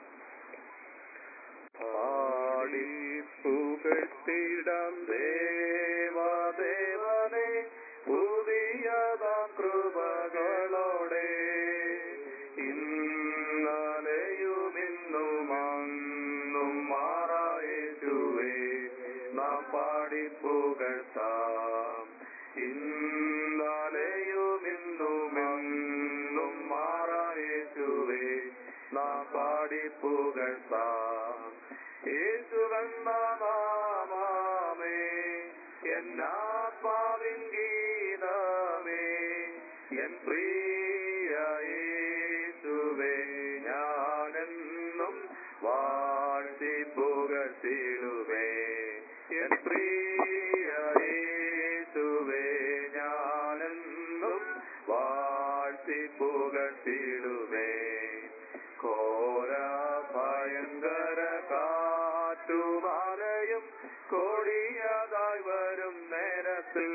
പാടി പുകഴ്ത്തിടാം ദേവദേവനെ പുതിയതാം കൃപകളോടെ ഇന്നലെയും ഇന്നും അന്നും മാറായേറ്റുവേ നാം പാടി പുകഴ്ത്താം ഇന്നലെയും ഇന്നും എന്നും മാറായേറ്റുവേ നാം പാടി പുകഴ്ത്താം യേശുവെന്ന നാമമേ എന്നാത്മാവിൻ ഗീതമേ എൻ പ്രിയ യേശുവേ ഞാനെന്നും വാഴ്ത്തി പുകഴ്ത്തിടുവേ എൻ പ്രിയ യേശുവേ ഞാനെന്നും വാഴ്ത്തി പുകഴ്ത്തിടുവേ ഘോര ഭയങ്കര കാറ്റുമാലയും കൊടിയതായി വരും നേരത്തിൽ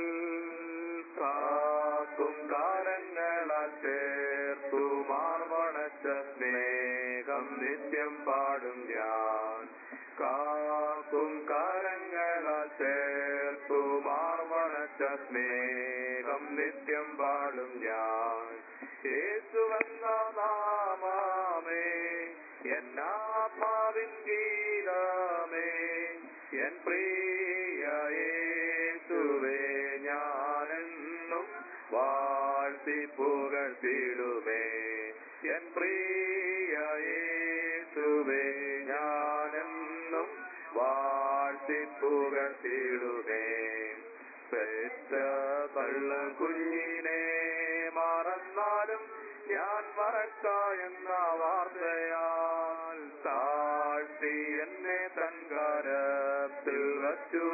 കാക്കും കാലങ്ങളാൽ ചേർത്തു മാർവണച്ച സ്നേഹം നിത്യം പാടും ഞാൻ കാക്കും കാലങ്ങളാൽ ചേർത്തു മാർവണച്ച സ്നേഹം നിത്യം പാടും ഞാൻ യേശുവെന്ന നാമമേ എന്നാത്മാവിൻ ഗീതമേ എൻ പ്രിയ യേശുവേ ഞാനെന്നും വാഴ്ത്തി പുകഴ്ത്തിടുമേ എൻ പ്രിയ യേശുവേ ഞാനെന്നും വാഴ്ത്തി പുകഴ്ത്തിടുമേ പെറ്റ തള്ള കുഞ്ഞിനെ മറന്നാലും ഞാൻ മറക്ക എന്ന വാർത്തയാ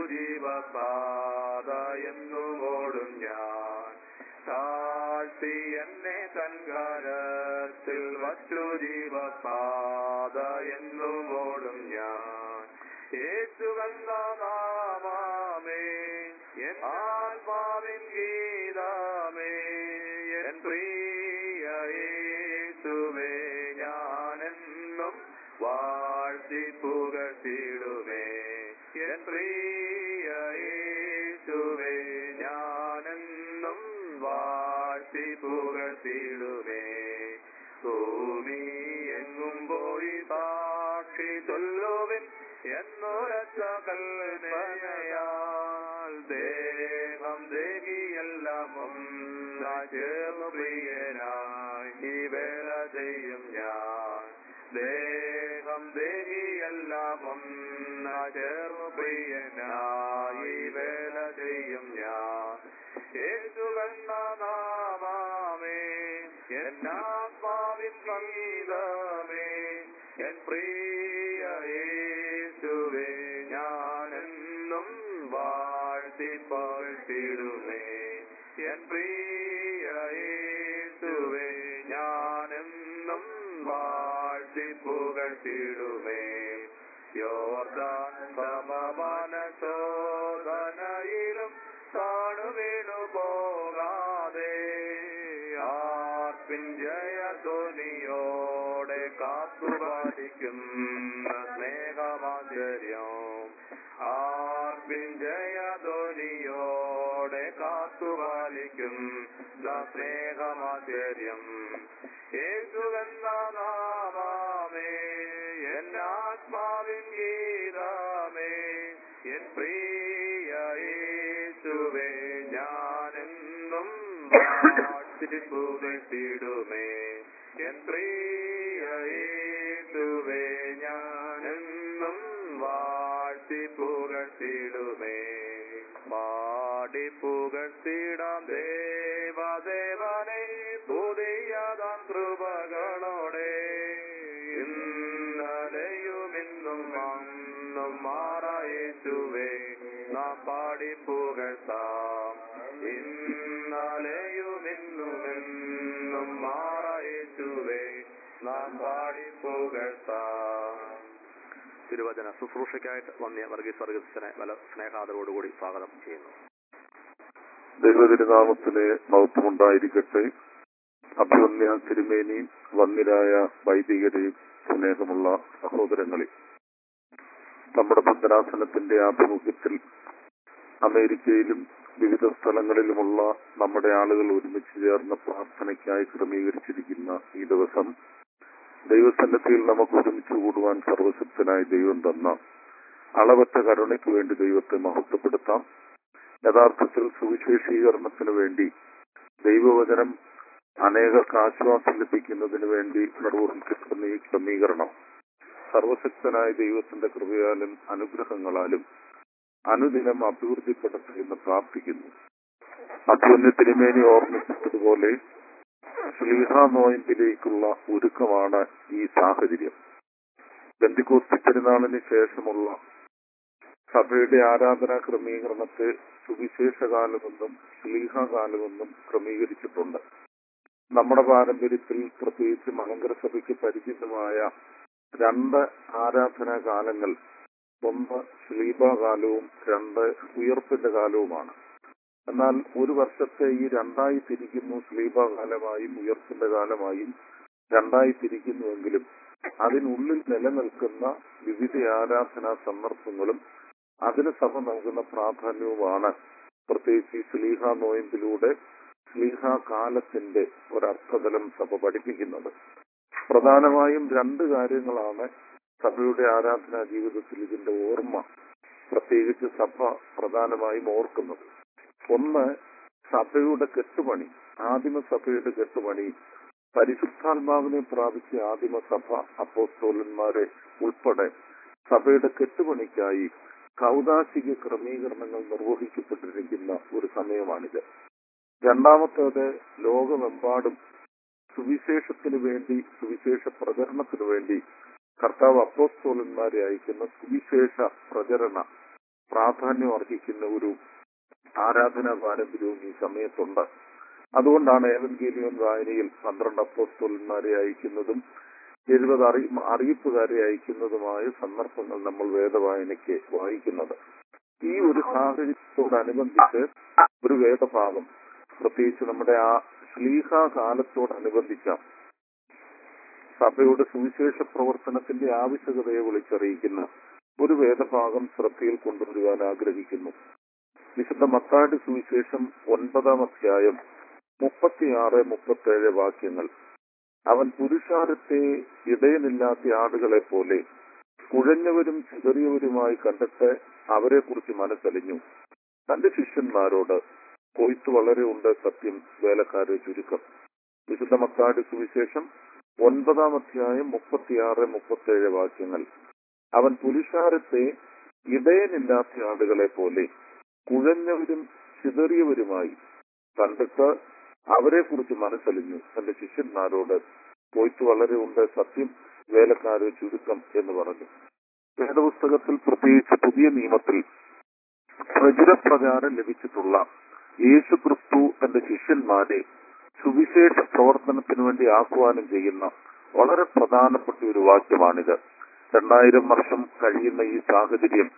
ജീവപാത എന്നുമോടും ഞാൻ താഴ്ത്തി എന്നെ തൻകാരത്തിൽ വച്ചു ജീവപാത എന്നുമോടും ഞാൻ യേശുവെന്ന നാമാമേ എൻ ആത്മാവിൻ ഗീതമേ എൻ പ്രിയ യേശുവേ ഞാനെന്നും വാഴ്ത്തി പുകഴ്ത്തിടുമേ എൻ പ്രിയ യേശുവേ ഞാനെന്നും വാഴ്ത്തി പുകഴ്ത്തിടുമേ ഭൂമി എങ്ങും പോയി സാക്ഷി ചൊല്ലുവിൻ എന്നൊരച്ച കൽപ്പനയാൽ ദേഹം ദേഹിയെല്ലാം ഒന്നായി ചേർന്നു പ്രിയനായി ഈ വേല ചെയ്യും ഞാൻ ദേഹം ദേഹിയെല്ലാം ഒന്നായി ചേർന്നു പ്രിയനായി ഈ വേല ചെയ്യും ഞാൻ യേശുവെന്ന നാമാമേ എന്നാത്മാവിൻ ഗീതമേ എൻ പ്രിയ യേശുവേ ഞാനെന്നും വാഴ്ത്തി പാഴ്ത്തിടുമേ എൻ പ്രിയ യേശുവേ ഞാനെന്നും വാഴ്ത്തി പുകഴ്ത്തിടുമേ യോർദാൻ സമമാന ശോധനയിലും കാണുവീണു പോകാതെ ആർപ്പിൻ ജയധ്വനിയോടെ കാത്തുപാലിക്കുന്ന സ്നേഹമാചര്യം ആർപ്പിൻ ജയധ്വനിയോടെ കാത്തുപാലിക്കുന്ന സ്നേഹമാചര്യം യേശുവെന്ന നാമാമേ എന്നാത്മാവിൻ ഗീതമേ എൻ പ്രിയ യേശുവേ ഞാനെന്നും വാഴ്ത്തിടുമേ എൻ പ്രിയ യേശുവേ ഞാനെന്നും വാഴ്ത്തി പുകഴ്ത്തിടുമേ പാടി പുകഴ്ത്തിടാം ദേവദേവനെ പുതിയതാം കൃപകളോടെ ഇന്നലെയും ഇന്നും അന്നും മാറായേശുവേ നാം പാടി പുകഴ്ത്താം ഇന്നലെയും ഇന്നും എന്നും മാറായേശുവേ നാം പാടി പുകഴ്ത്താം തിരുവചന ശുശ്രൂഷയ്ക്കായിട്ട് വന്യ വർഗീസ് വർഗീസിനെ വല സ്നേഹാദരോടുകൂടി സ്വാഗതം ചെയ്യുന്നു ദൈവതിരുനാമത്തിന് മഹത്വമുണ്ടായിരിക്കട്ടെ അഭിമന്യ തിരുമേനി വന്നിരായ വൈദികരെയും സ്നേഹമുള്ള സഹോദരങ്ങളെ നമ്മുടെ ഭദ്രാസനത്തിന്റെ ആഭിമുഖ്യത്തിൽ അമേരിക്കയിലും വിവിധ സ്ഥലങ്ങളിലുമുള്ള നമ്മുടെ ആളുകൾ ഒരുമിച്ച് ചേർന്ന പ്രാർത്ഥനയ്ക്കായി ക്രമീകരിച്ചിരിക്കുന്ന ഈ ദിവസം ദൈവസന്നദ്ധിയിൽ നമുക്ക് ഒരുമിച്ച് കൂടുവാൻ സർവശക്തനായ ദൈവം തന്ന അളവറ്റ കരുണയ്ക്ക് വേണ്ടി ദൈവത്തെ മഹത്വപ്പെടുത്താം യഥാർത്ഥത്തിൽ സുവിശേഷീകരണത്തിന് വേണ്ടി ദൈവവചനം അനേകർക്ക് ആശ്വാസം ലഭിക്കുന്നതിന് വേണ്ടി നിർവഹിക്കപ്പെടുന്ന ഈ ക്രമീകരണം സർവശക്തനായ ദൈവത്തിന്റെ കൃപയാലും അനുഗ്രഹങ്ങളാലും അനുദിനം അഭിവൃദ്ധിപ്പെടട്ടെ എന്ന് പ്രാർത്ഥിക്കുന്നു അഭ്യുന്ന തിരുമേനി ഓർമ്മിച്ചതുപോലെ ശ്ലീഹ നോയമ്പിലേക്കുള്ള ഒരുക്കമാണ് ഈ സാഹചര്യം ബന്ധിക്കോസ്തി പെരുന്നാളിന് ശേഷമുള്ള സഭയുടെ ആരാധനാ ക്രമീകരണത്തെ സുവിശേഷകാലമെന്നും ശ്ലീഹകാലമെന്നും ക്രമീകരിച്ചിട്ടുണ്ട് നമ്മുടെ പാരമ്പര്യത്തിൽ പ്രത്യേകിച്ച് മലങ്കര സഭയ്ക്ക് പരിചിതമായ രണ്ട് ആരാധനാ കാലങ്ങൾ ഒന്ന് ശ്ലീബാകാലവും രണ്ട് ഉയർപ്പിന്റെ കാലവുമാണ് എന്നാൽ ഒരു വർഷത്തെ ഈ രണ്ടായി തിരിക്കുന്നു ശ്ലീബാകാലമായും ഉയർപ്പിന്റെ കാലമായും രണ്ടായി തിരിക്കുന്നുവെങ്കിലും അതിനുള്ളിൽ നിലനിൽക്കുന്ന വിവിധ ആരാധനാ സന്ദർഭങ്ങളും അതിന് സഭ നൽകുന്ന പ്രാധാന്യവുമാണ് പ്രത്യേകിച്ച് ഈ സ്ലീഹ നോയമ്പിലൂടെ സ്ലീഹ കാലത്തിന്റെ ഒരർത്ഥതലം സഭ പഠിപ്പിക്കുന്നത് പ്രധാനമായും രണ്ട് കാര്യങ്ങളാണ് സഭയുടെ ആരാധനാ ജീവിതത്തിൽ ഇതിന്റെ ഓർമ്മ പ്രത്യേകിച്ച് സഭ പ്രധാനമായും ഓർക്കുന്നത് ഒന്ന് സഭയുടെ കെട്ടുപണി ആദിമസഭയുടെ കെട്ടുപണി പരിശുദ്ധാത്മാവിനെ പ്രാപിച്ച ആദിമസഭ അപ്പോസ്തോലന്മാരെ ഉൾപ്പെടെ സഭയുടെ കെട്ടുപണിക്കായി കൗതാശിക ക്രമീകരണങ്ങൾ നിർവഹിക്കപ്പെട്ടിരിക്കുന്ന ഒരു സമയമാണിത് രണ്ടാമത്തേത് ലോകമെമ്പാടും സുവിശേഷത്തിന് വേണ്ടി സുവിശേഷ പ്രചരണത്തിന് വേണ്ടി കർത്താവ് അപ്പോസ്തോലന്മാരെ അയക്കുന്ന സുവിശേഷ പ്രചരണ പ്രാധാന്യം അർഹിക്കുന്ന ഒരു ആരാധനാ പാരമ്പര്യവും ഈ സമയത്തുണ്ട് അതുകൊണ്ടാണ് ഏവൻഗേലിയൻ വായനയിൽ പന്ത്രണ്ട് അപ്പോസ്തോലന്മാരെ അയക്കുന്നതും എഴുപത് അറി അറിയിപ്പുകാരെ അയക്കുന്നതുമായ സന്ദർഭങ്ങൾ നമ്മൾ വേദവായനയ്ക്ക് വായിക്കുന്നത് ഈ ഒരു സാഹചര്യത്തോടനുബന്ധിച്ച് ഒരു വേദഭാഗം പ്രത്യേകിച്ച് നമ്മുടെ ആ ശ്ലീഹ കാലത്തോടനുബന്ധിച്ച സഭയുടെ സുവിശേഷ പ്രവർത്തനത്തിന്റെ ആവശ്യകതയെ വിളിച്ചറിയിക്കുന്ന ഒരു വേദഭാഗം ശ്രദ്ധയിൽ കൊണ്ടുവരുവാൻ ആഗ്രഹിക്കുന്നു വിശുദ്ധ മത്താട് സുവിശേഷം ഒൻപതാം അധ്യായം മുപ്പത്തിയാറ് മുപ്പത്തേഴ് വാക്യങ്ങൾ അവൻ പുരുഷാരത്തെ ഇടയനില്ലാത്ത ആടുകളെ പോലെ കുഴഞ്ഞവരും ചിതറിയവരുമായി കണ്ടിട്ട് അവരെ കുറിച്ച് മനസ്സലിഞ്ഞു തന്റെ ശിഷ്യന്മാരോട് കൊയ്ത്ത് വളരെ ഉണ്ട് സത്യം വേലക്കാരെ ചുരുക്കം വിശുദ്ധ മത്താട് സുവിശേഷം ഒൻപതാം അധ്യായം മുപ്പത്തിയാറ് മുപ്പത്തേഴ് വാക്യങ്ങൾ അവൻ പുരുഷാരത്തെ ഇടയനില്ലാത്ത ആടുകളെ പോലെ കുഴഞ്ഞവരും ചിതറിയവരുമായി കണ്ടിട്ട് അവരെ കുറിച്ച് മനസ്സലിഞ്ഞു തന്റെ ശിഷ്യന്മാരോട് കൊയ്ത്ത് വളരെ ഉണ്ട് സത്യം വേലക്കാരെ ചുരുക്കം എന്ന് പറഞ്ഞു വേദപുസ്തകത്തിൽ പ്രത്യേകിച്ച് പുതിയ നിയമത്തിൽ പ്രചുരപ്രകാരം ലഭിച്ചിട്ടുള്ള യേശു ക്രിസ്തു തന്റെ ശിഷ്യന്മാരെ സുവിശേഷ പ്രവർത്തനത്തിന് വേണ്ടി ആഹ്വാനം ചെയ്യുന്ന വളരെ പ്രധാനപ്പെട്ട ഒരു വാക്യമാണിത് രണ്ടായിരം വർഷം കഴിയുന്ന ഈ സാഹചര്യം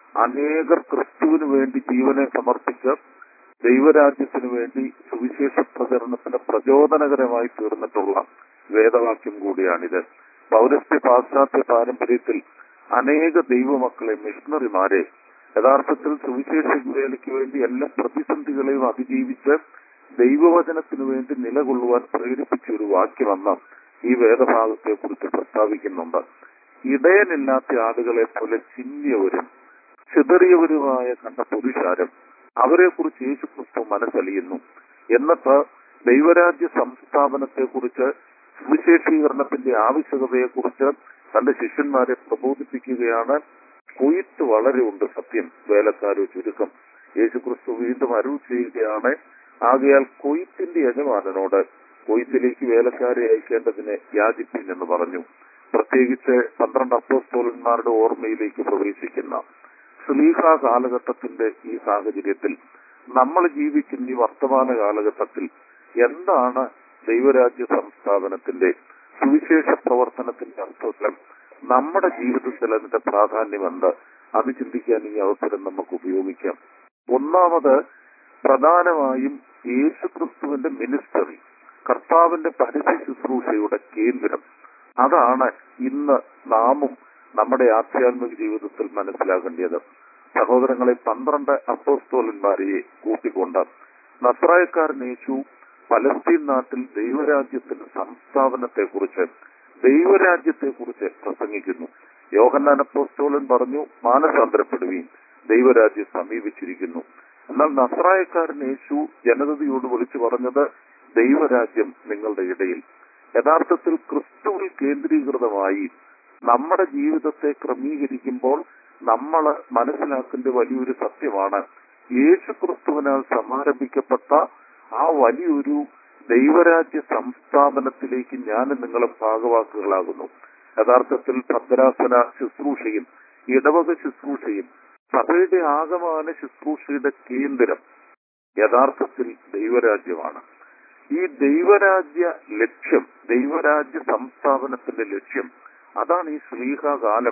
അനേകർ ക്രിസ്തുവിന് വേണ്ടി ജീവനെ സമർപ്പിച്ച് ദൈവരാജ്യത്തിന് വേണ്ടി സുവിശേഷ പ്രചരണത്തിന് പ്രചോദനകരമായി തീർന്നിട്ടുള്ള വേദവാക്യം കൂടിയാണിത് പൗരസ്ത്യ പാശ്ചാത്യ പാരമ്പര്യത്തിൽ അനേക ദൈവമക്കളെ മിഷണറിമാരെ യഥാർത്ഥത്തിൽ സുവിശേഷ വേലയ്ക്ക് വേണ്ടി എല്ലാ പ്രതിസന്ധികളെയും അതിജീവിച്ച് ദൈവവചനത്തിനു വേണ്ടി നിലകൊള്ളുവാൻ പ്രേരിപ്പിച്ച ഒരു വാക്യമെന്ന് ഈ വേദഭാഗത്തെ കുറിച്ച് പ്രസ്താവിക്കുന്നുണ്ട് ഇടയനില്ലാത്ത ആളുകളെ പോലെ ചിന്യവരും ചിതറിയവരുമായ കണ്ട പുരുഷാരം അവരെ കുറിച്ച് യേശുക്രിസ്തു മനസ്സലിയുന്നു എന്നിട്ട് ദൈവരാജ്യ സംസ്ഥാപനത്തെ കുറിച്ച് സുവിശേഷീകരണത്തിന്റെ ആവശ്യകതയെക്കുറിച്ച് തന്റെ ശിഷ്യന്മാരെ പ്രബോധിപ്പിക്കുകയാണ് കൊയ്ത്ത് വളരെ ഉണ്ട് സത്യം വേലക്കാരോ ചുരുക്കം യേശുക്രിസ്തു വീണ്ടും അരുൾ ചെയ്യുകയാണ് ആകയാൽ കൊയ്ത്തിന്റെ യജമാനനോട് കൊയ്ത്തിലേക്ക് വേലക്കാരെ അയക്കേണ്ടതിനെ യാചിപ്പിൻ എന്ന് പറഞ്ഞു പ്രത്യേകിച്ച് പന്ത്രണ്ട് അപ്പോസ്തോലന്മാരുടെ ഓർമ്മയിലേക്ക് പ്രവേശിക്കുന്ന സ്ലീഹ കാലഘട്ടത്തിന്റെ ഈ സാഹചര്യത്തിൽ നമ്മൾ ജീവിക്കുന്ന ഈ വർത്തമാന കാലഘട്ടത്തിൽ എന്താണ് ദൈവരാജ്യ സംസ്ഥാപനത്തിന്റെ സുവിശേഷ പ്രവർത്തനത്തിന്റെ അർത്ഥം നമ്മുടെ ജീവിതത്തിൽ അതിന്റെ പ്രാധാന്യം എന്ത് അത് ചിന്തിക്കാൻ ഈ അവസരം നമുക്ക് ഉപയോഗിക്കാം ഒന്നാമത് പ്രധാനമായും യേശുക്രിസ്തുവിന്റെ മിനിസ്റ്ററി കർത്താവിന്റെ പരസ്യ ശുശ്രൂഷയുടെ കേന്ദ്രം അതാണ് ഇന്ന് നാമും നമ്മുടെ ആധ്യാത്മിക ജീവിതത്തിൽ മനസ്സിലാക്കേണ്ടത് സഹോദരങ്ങളെ പന്ത്രണ്ട് അപ്പോസ്തോലന്മാരെ കൂട്ടിക്കൊണ്ട് നസ്രായക്കാരൻ യേശു പലസ്തീൻ നാട്ടിൽ ദൈവരാജ്യത്തിന്റെ സംസ്ഥാപനത്തെ കുറിച്ച് ദൈവരാജ്യത്തെ കുറിച്ച് പ്രസംഗിക്കുന്നു യോഹന്നാൻ അപ്പോസ്തോലൻ പറഞ്ഞു മാനസാന്തരപ്പെടുകയും ദൈവരാജ്യം സമീപിച്ചിരിക്കുന്നു എന്നാൽ നസ്രായക്കാരൻ യേശു ജനതയോട് വിളിച്ചു പറഞ്ഞത് ദൈവരാജ്യം നിങ്ങളുടെ ഇടയിൽ യഥാർത്ഥത്തിൽ ക്രിസ്തുവിൽ കേന്ദ്രീകൃതമായി നമ്മുടെ ജീവിതത്തെ ക്രമീകരിക്കുമ്പോൾ നമ്മൾ മനസ്സിലാക്കേണ്ട വലിയൊരു സത്യമാണ് യേശു ക്രിസ്തുവിനാൽ സമാരംഭിക്കപ്പെട്ട ആ വലിയൊരു ദൈവരാജ്യ സംസ്ഥാപനത്തിലേക്ക് ഞാൻ നിങ്ങളെ ഭാഗവാക്കുകളാകുന്നു യഥാർത്ഥത്തിൽ ഭദ്രാസന ശുശ്രൂഷയും ഇടവക ശുശ്രൂഷയും സഭയുടെ ആകമാന ശുശ്രൂഷയുടെ കേന്ദ്രം യഥാർത്ഥത്തിൽ ദൈവരാജ്യമാണ് ഈ ദൈവരാജ്യ ലക്ഷ്യം ദൈവരാജ്യ സംസ്ഥാപനത്തിന്റെ ലക്ഷ്യം അതാണ് ഈ ശ്ലീഹാകാലം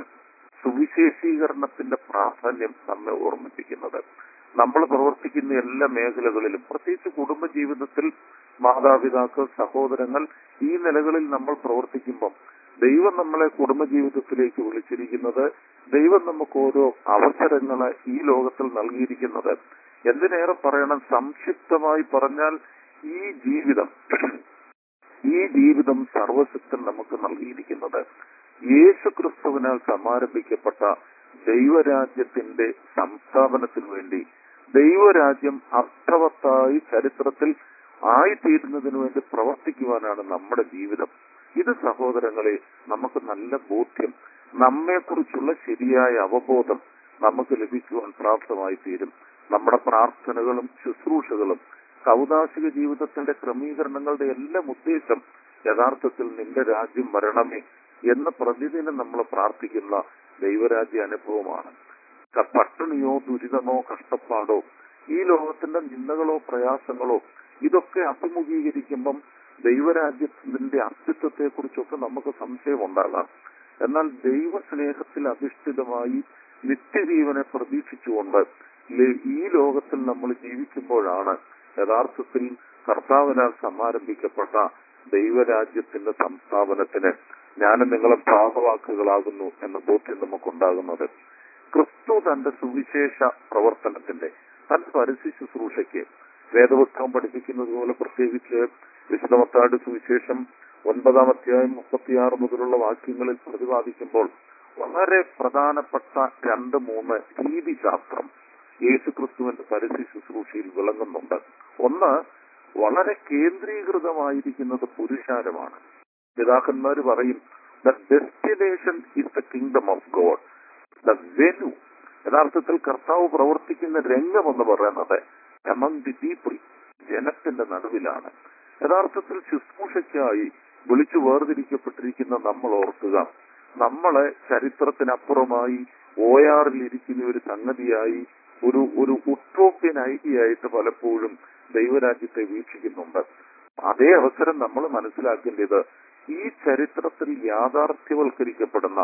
സുവിശേഷീകരണത്തിന്റെ പ്രാധാന്യം നമ്മെ ഓർമ്മിപ്പിക്കുന്നത് നമ്മൾ പ്രവർത്തിക്കുന്ന എല്ലാ മേഖലകളിലും പ്രത്യേകിച്ച് കുടുംബജീവിതത്തിൽ മാതാപിതാക്കൾ സഹോദരങ്ങൾ ഈ നിലകളിൽ നമ്മൾ പ്രവർത്തിക്കുമ്പം ദൈവം നമ്മളെ കുടുംബജീവിതത്തിലേക്ക് വിളിച്ചിരിക്കുന്നത് ദൈവം നമുക്ക് ഓരോ അവസരങ്ങളെ ഈ ലോകത്തിൽ നൽകിയിരിക്കുന്നത് എന്തിനേറെ പറയണം സംക്ഷിപ്തമായി പറഞ്ഞാൽ ഈ ജീവിതം ഈ ജീവിതം സർവശക്തൻ നമുക്ക് നൽകിയിരിക്കുന്നത് യേശു ക്രിസ്തുവിനാൽ സമാരംഭിക്കപ്പെട്ട ദൈവരാജ്യത്തിന്റെ സംസ്ഥാപനത്തിനു വേണ്ടി ദൈവരാജ്യം അർത്ഥവത്തായി ചരിത്രത്തിൽ ആയിത്തീരുന്നതിനു വേണ്ടി പ്രവർത്തിക്കുവാനാണ് നമ്മുടെ ജീവിതം ഇത് സഹോദരങ്ങളെ നമുക്ക് നല്ല ബോധ്യം നമ്മെക്കുറിച്ചുള്ള ശരിയായ അവബോധം നമുക്ക് ലഭിക്കുവാൻ പ്രാപ്തമായി തീരും നമ്മുടെ പ്രാർത്ഥനകളും ശുശ്രൂഷകളും കൗതാശിക ജീവിതത്തിന്റെ ക്രമീകരണങ്ങളുടെ എല്ലാം ഉദ്ദേശം യഥാർത്ഥത്തിൽ നിന്റെ രാജ്യം വരണമേ എന്ന് പ്രതിദിനം നമ്മൾ പ്രാർത്ഥിക്കുന്ന ദൈവരാജ്യ അനുഭവമാണ് ക- പട്ടിണിയോ ദുരിതമോ കഷ്ടപ്പാടോ ഈ ലോകത്തിന്റെ നിന്ദകളോ പ്രയാസങ്ങളോ ഇതൊക്കെ അഭിമുഖീകരിക്കുമ്പം ദൈവരാജ്യത്തിന്റെ അസ്തിത്വത്തെ കുറിച്ചൊക്കെ നമുക്ക് സംശയമുണ്ടാകാം എന്നാൽ ദൈവസ്നേഹത്തിൽ അധിഷ്ഠിതമായി നിത്യജീവനെ പ്രതീക്ഷിച്ചുകൊണ്ട് ലേ- ഈ ലോകത്തിൽ നമ്മൾ ജീവിക്കുമ്പോഴാണ് യഥാർത്ഥത്തിൽ കർത്താവിനാൽ സമാരംഭിക്കപ്പെട്ട ദൈവരാജ്യത്തിന്റെ സംസ്ഥാപനത്തിന് ഞാനും നിങ്ങളും ഭാഗവാക്കുകളാകുന്നു എന്ന ബോധ്യം നമുക്കുണ്ടാകുന്നത് ക്രിസ്തു തന്റെ സുവിശേഷ പ്രവർത്തനത്തിന്റെ തന്റെ പരസ്യ ശുശ്രൂഷയ്ക്ക് വേദപുസ്തകം പഠിപ്പിക്കുന്നത് പോലെ പ്രത്യേകിച്ച് വിശുദ്ധമത്താട് സുവിശേഷം ഒൻപതാം അധ്യായം മുപ്പത്തിയാറ് മുതലുള്ള വാക്യങ്ങളിൽ പ്രതിപാദിക്കുമ്പോൾ വളരെ പ്രധാനപ്പെട്ട രണ്ട് മൂന്ന് രീതിശാസ്ത്രം യേശു ക്രിസ്തുവിന്റെ പരസ്യ ശുശ്രൂഷയിൽ വിളങ്ങുന്നുണ്ട് ഒന്ന് വളരെ കേന്ദ്രീകൃതമായിരിക്കുന്നത് പുരുഷാരമാണ് പിതാക്കന്മാർ പറയും the destination is the kingdom of God the venue യഥാർത്ഥത്തിൽ കർത്താവ് പ്രവർത്തിക്കുന്ന രംഗം എന്ന് പറയുന്നത് എമംഗ് ദി പീപ്പിൾ ജനത്തിന്റെ നടുവിലാണ് യഥാർത്ഥത്തിൽ ശുശ്രൂഷയ്ക്കായി വിളിച്ചു വേർതിരിക്കപ്പെട്ടിരിക്കുന്ന നമ്മൾ ഓർക്കുക നമ്മളെ ചരിത്രത്തിനപ്പുറമായി ഓയാറിൽ ഇരിക്കുന്ന ഒരു സംഗതിയായി ഒരു ഒരു ഉട്ടോപ്യൻ ഐഡിയ ആയിട്ട് പലപ്പോഴും ദൈവരാജ്യത്തെ വീക്ഷിക്കുന്നുണ്ട് അതേ അവസരം നമ്മൾ മനസ്സിലാക്കേണ്ടത് ഈ ചരിത്രത്തിൽ യാഥാർത്ഥ്യവൽക്കരിക്കപ്പെടുന്ന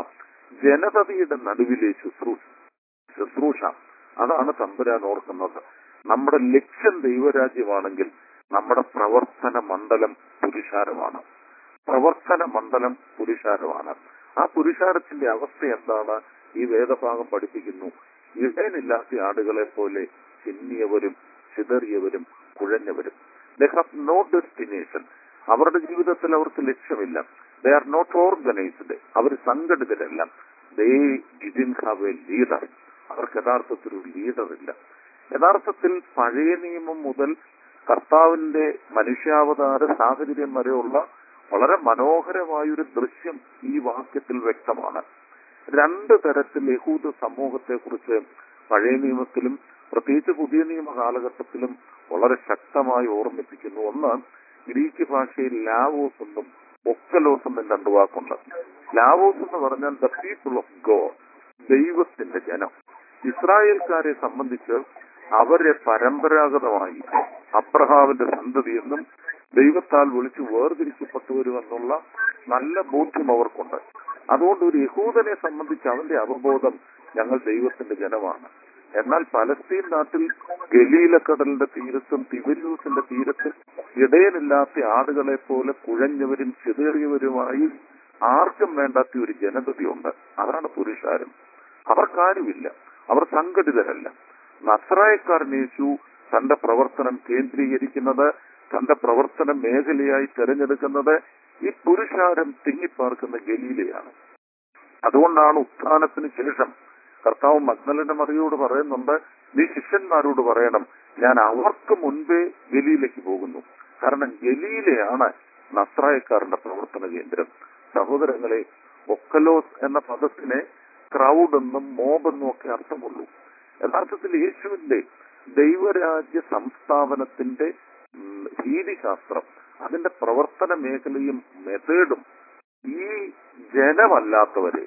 ജനതയുടെ നടുവിലെ ശുശ്രൂഷ ശുശ്രൂഷ അതാണ് തമ്പുരാൻ ഓർക്കുന്നത് നമ്മുടെ ലക്ഷ്യം ദൈവരാജ്യമാണെങ്കിൽ നമ്മുടെ പ്രവർത്തന മണ്ഡലം പുരുഷാരമാണ് പ്രവർത്തന മണ്ഡലം പുരുഷാരമാണ് ആ പുരുഷാരത്തിന്റെ അവസ്ഥ എന്താണ് ഈ വേദഭാഗം പഠിപ്പിക്കുന്നു ഇടയനില്ലാത്ത ആടുകളെ പോലെ ചിന്നിയവരും ചിതറിയവരും കുഴഞ്ഞവരും ദേ ഹാവ് നോ ഡെസ്റ്റിനേഷൻ അവരുടെ ജീവിതത്തിൽ അവർക്ക് ലക്ഷ്യമില്ല ദേ ആർ നോട്ട് ഓർഗനൈസ്ഡ് അവർ സംഘടിതരല്ല they didn't have a leader അവർക്ക് യഥാർത്ഥത്തിൽ ഒരു ലീഡർ ഇല്ല യഥാർത്ഥത്തിൽ പഴയ നിയമം മുതൽ കർത്താവിന്റെ മനുഷ്യാവതാര സാഹചര്യം വരെയുള്ള വളരെ മനോഹരമായൊരു ദൃശ്യം ഈ വാക്യത്തിൽ വ്യക്തമാണ് രണ്ട് തരത്തിൽ യഹൂദ സമൂഹത്തെ കുറിച്ച് പഴയ നിയമത്തിലും പ്രത്യേകിച്ച് പുതിയ നിയമ കാലഘട്ടത്തിലും വളരെ ശക്തമായി ഓർമ്മിപ്പിക്കുന്നു ഒന്ന് ഗ്രീക്ക് ഭാഷയിൽ ലാവോസ് എന്നും ഒക്കലോസ് എന്നും രണ്ടു വാക്കുണ്ട് ലാവോസ് എന്ന് പറഞ്ഞാൽ ദ പീപ്പിൾ ഓഫ് ഗോഡ് ദൈവത്തിന്റെ ജനം ഇസ്രായേൽക്കാരെ സംബന്ധിച്ച് അവരെ പരമ്പരാഗതമായി അബ്രഹാമിന്റെ സന്തതി എന്നും ദൈവത്താൽ വിളിച്ചു വേർതിരിക്കപ്പെട്ടുവരുമെന്നുള്ള നല്ല ബോധ്യം അവർക്കുണ്ട് അതുകൊണ്ട് ഒരു യഹൂദനെ സംബന്ധിച്ച് അവന്റെ അവബോധം ഞങ്ങൾ ദൈവത്തിന്റെ ജനമാണ് എന്നാൽ പലസ്തീൻ നാട്ടിൽ ഗലീലക്കടലിന്റെ തീരത്തും തിബരിയൂസിന്റെ തീരത്തും ഇടയനില്ലാത്ത ആടുകളെ പോലെ കുഴഞ്ഞവരും ചിതറിയവരുമായി ആർക്കും വേണ്ടാത്ത ഒരു ജനതയുണ്ട് അതാണ് പുരുഷാരം അവർക്കാരുമില്ല അവർ സംഘടിതരല്ല നസ്രായക്കാരൻ യേശു തന്റെ പ്രവർത്തനം കേന്ദ്രീകരിക്കുന്നത് തന്റെ പ്രവർത്തന മേഖലയായി തെരഞ്ഞെടുക്കുന്നത് ഈ പുരുഷാരം തിങ്ങിപ്പാർക്കുന്ന ഗലീലയാണ് അതുകൊണ്ടാണ് ഉത്ഥാനത്തിന് ശേഷം കർത്താവ് മഗ്നലിന്റെ മറിയോട് പറയുന്നുണ്ട് നീ ശിഷ്യന്മാരോട് പറയണം ഞാൻ അവർക്ക് മുൻപേ ഗലീലയ്ക്ക് പോകുന്നു കാരണം ഗലീലയാണ് നസ്രായക്കാരന്റെ പ്രവർത്തന കേന്ദ്രം സഹോദരങ്ങളെ ഒക്കലോസ് എന്ന പദത്തിന് ക്രൗഡ് എന്നും മോബ് എന്നും ഒക്കെ അർത്ഥമുള്ളൂ യഥാർത്ഥത്തിൽ യേശുവിന്റെ ദൈവരാജ്യ സംസ്ഥാപനത്തിന്റെ ഉം, രീതിശാസ്ത്രം അതിന്റെ പ്രവർത്തന മേഖലയും മെത്തേഡും ഈ ജനമല്ലാത്തവരെ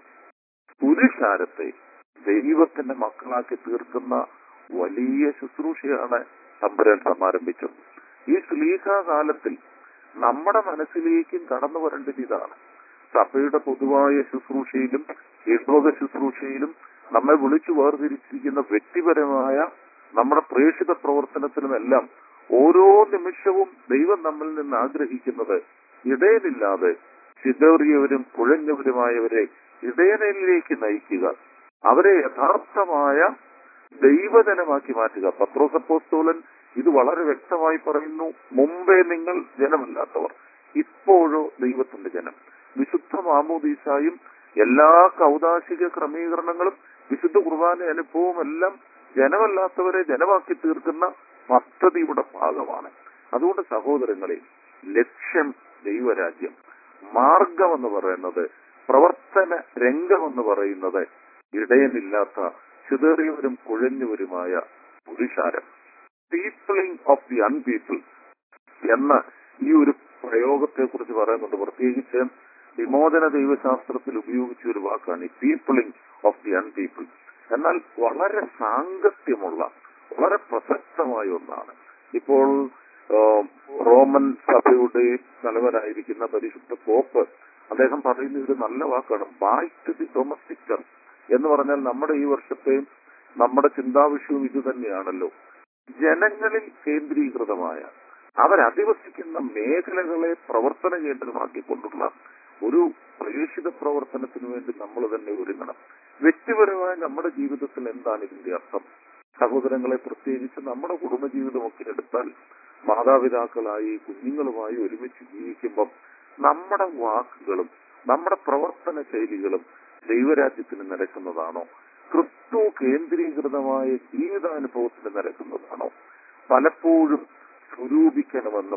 പുരുഷാരത്തെ ദൈവത്തിന്റെ മക്കളാക്കി തീർക്കുന്ന വലിയ ശുശ്രൂഷയാണ് തമ്പുരാൻ സമാരംഭിച്ചത് ഈ ശ്ലീകാകാലത്തിൽ നമ്മുടെ മനസ്സിലേക്കും കടന്നു വരേണ്ടത് ഇതാണ് സഭയുടെ പൊതുവായ ശുശ്രൂഷയിലും ഇടവക ശുശ്രൂഷയിലും നമ്മെ വിളിച്ചു വേർതിരിച്ചിരിക്കുന്ന വ്യക്തിപരമായ നമ്മുടെ പ്രേക്ഷിത പ്രവർത്തനത്തിലുമെല്ലാം ഓരോ നിമിഷവും ദൈവം നമ്മിൽ നിന്ന് ആഗ്രഹിക്കുന്നത് ഇടയനില്ലാതെ ചിതറിയവരും കുഴഞ്ഞവരുമായവരെ ഇടയനിലേക്ക് നയിക്കുക അവരെ യഥാർത്ഥമായ ദൈവജനമാക്കി മാറ്റുക പത്രോസപ്പോസ്തോലൻ ഇത് വളരെ വ്യക്തമായി പറയുന്നു മുമ്പേ നിങ്ങൾ ജനമല്ലാത്തവർ ഇപ്പോഴോ ദൈവത്തിന്റെ ജനം വിശുദ്ധ മാമോദീസായും എല്ലാ കൗതാശിക ക്രമീകരണങ്ങളും വിശുദ്ധ കുർബാന അനുഭവവും എല്ലാം ജനമല്ലാത്തവരെ ജനമാക്കി തീർക്കുന്ന പദ്ധതിയുടെ ഭാഗമാണ് അതുകൊണ്ട് സഹോദരങ്ങളെ ലക്ഷ്യം ദൈവരാജ്യം മാർഗം എന്ന് പറയുന്നത് പ്രവർത്തന രംഗം എന്ന് പറയുന്നത് ഇടയനില്ലാത്ത ചിതറിയവരും കുഴഞ്ഞവരുമായ പുരുഷാരം പീപ്പിളിംഗ് ഓഫ് ദി അൺപീപ്പിൾ എന്ന ഈ ഒരു പ്രയോഗത്തെ കുറിച്ച് പറയുന്നുണ്ട് പ്രത്യേകിച്ച് വിമോചന ദൈവശാസ്ത്രത്തിൽ ഉപയോഗിച്ച ഒരു വാക്കാണ് ഈ പീപ്പിളിംഗ് ഓഫ് ദി അൺപീപ്പിൾ എന്നാൽ വളരെ സാങ്കത്യമുള്ള വളരെ പ്രസക്തമായ ഒന്നാണ് ഇപ്പോൾ ആ, റോമൻ സഭയുടെ തലവനായിരിക്കുന്ന പരിശുദ്ധ പോപ്പ് അദ്ദേഹം പറയുന്ന ഒരു നല്ല വാക്കാണ് back to the domestic church എന്ന് പറഞ്ഞാൽ നമ്മുടെ ഈ വർഷത്തെ നമ്മുടെ ചിന്താവിഷയവും ഇത് തന്നെയാണല്ലോ ജനങ്ങളിൽ കേന്ദ്രീകൃതമായ അവരധിവസിക്കുന്ന മേഖലകളെ പ്രവർത്തന കേന്ദ്രമാക്കിക്കൊണ്ടുള്ള ഒരു പ്രേക്ഷിത പ്രവർത്തനത്തിന് വേണ്ടി നമ്മൾ തന്നെ ഒരുങ്ങണം വ്യക്തിപരമായ നമ്മുടെ ജീവിതത്തിൽ എന്താണ് ഇതിന്റെ അർത്ഥം സഹോദരങ്ങളെ പ്രത്യേകിച്ച് നമ്മുടെ കുടുംബജീവിതമൊക്കെ എടുത്താൽ മാതാപിതാക്കളായി കുഞ്ഞുങ്ങളുമായി ഒരുമിച്ച് ജീവിക്കുമ്പം നമ്മുടെ വാക്കുകളും നമ്മുടെ പ്രവർത്തന ശൈലികളും ദൈവരാജ്യത്തിന് നിരക്കുന്നതാണോ ക്രിസ്തു കേന്ദ്രീകൃതമായ ജീവിതാനുഭവത്തിന് നിരക്കുന്നതാണോ പലപ്പോഴും സ്വരൂപിക്കണമെന്നും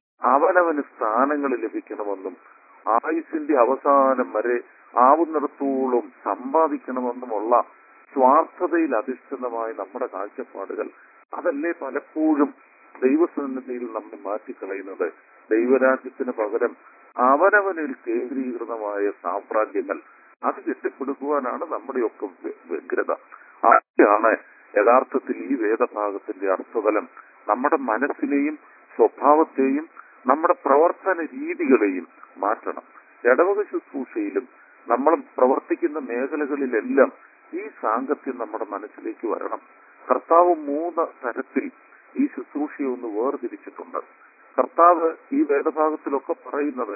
അവനവന് സ്ഥാനങ്ങൾ ലഭിക്കണമെന്നും ആയുസിന്റെ അവസാനം വരെ ആവുന്നിടത്തോളം സമ്പാദിക്കണമെന്നുമുള്ള സ്വാർത്ഥതയിൽ അധിഷ്ഠിതമായ നമ്മുടെ കാഴ്ചപ്പാടുകൾ അതല്ലേ പലപ്പോഴും ദൈവസന്നിധിയിൽ നമ്മെ മാറ്റിക്കളയുന്നത് ദൈവരാജ്യത്തിന് പകരം അവനവനിൽ കേന്ദ്രീകൃതമായ സാമ്രാജ്യങ്ങൾ അത് കെട്ടിപ്പടുക്കുവാനാണ് നമ്മുടെയൊക്കെ വ്യ- വ്യഗ്രത അതൊക്കെയാണ് യഥാർത്ഥത്തിൽ ഈ വേദഭാഗത്തിന്റെ അർത്ഥതലം നമ്മുടെ മനസ്സിനെയും സ്വഭാവത്തെയും നമ്മുടെ പ്രവർത്തന രീതികളെയും മാറ്റണം ഇടവക ശുശ്രൂഷയിലും നമ്മൾ പ്രവർത്തിക്കുന്ന മേഖലകളിലെല്ലാം ഈ സാങ്കത്യം നമ്മുടെ മനസ്സിലേക്ക് വരണം കർത്താവ് മൂന്ന് തരത്തിൽ ഈ ശുശ്രൂഷയെ ഒന്ന് വേർതിരിച്ചിട്ടുണ്ട് കർത്താവ് ഈ വേദഭാഗത്തിലൊക്കെ പറയുന്നത്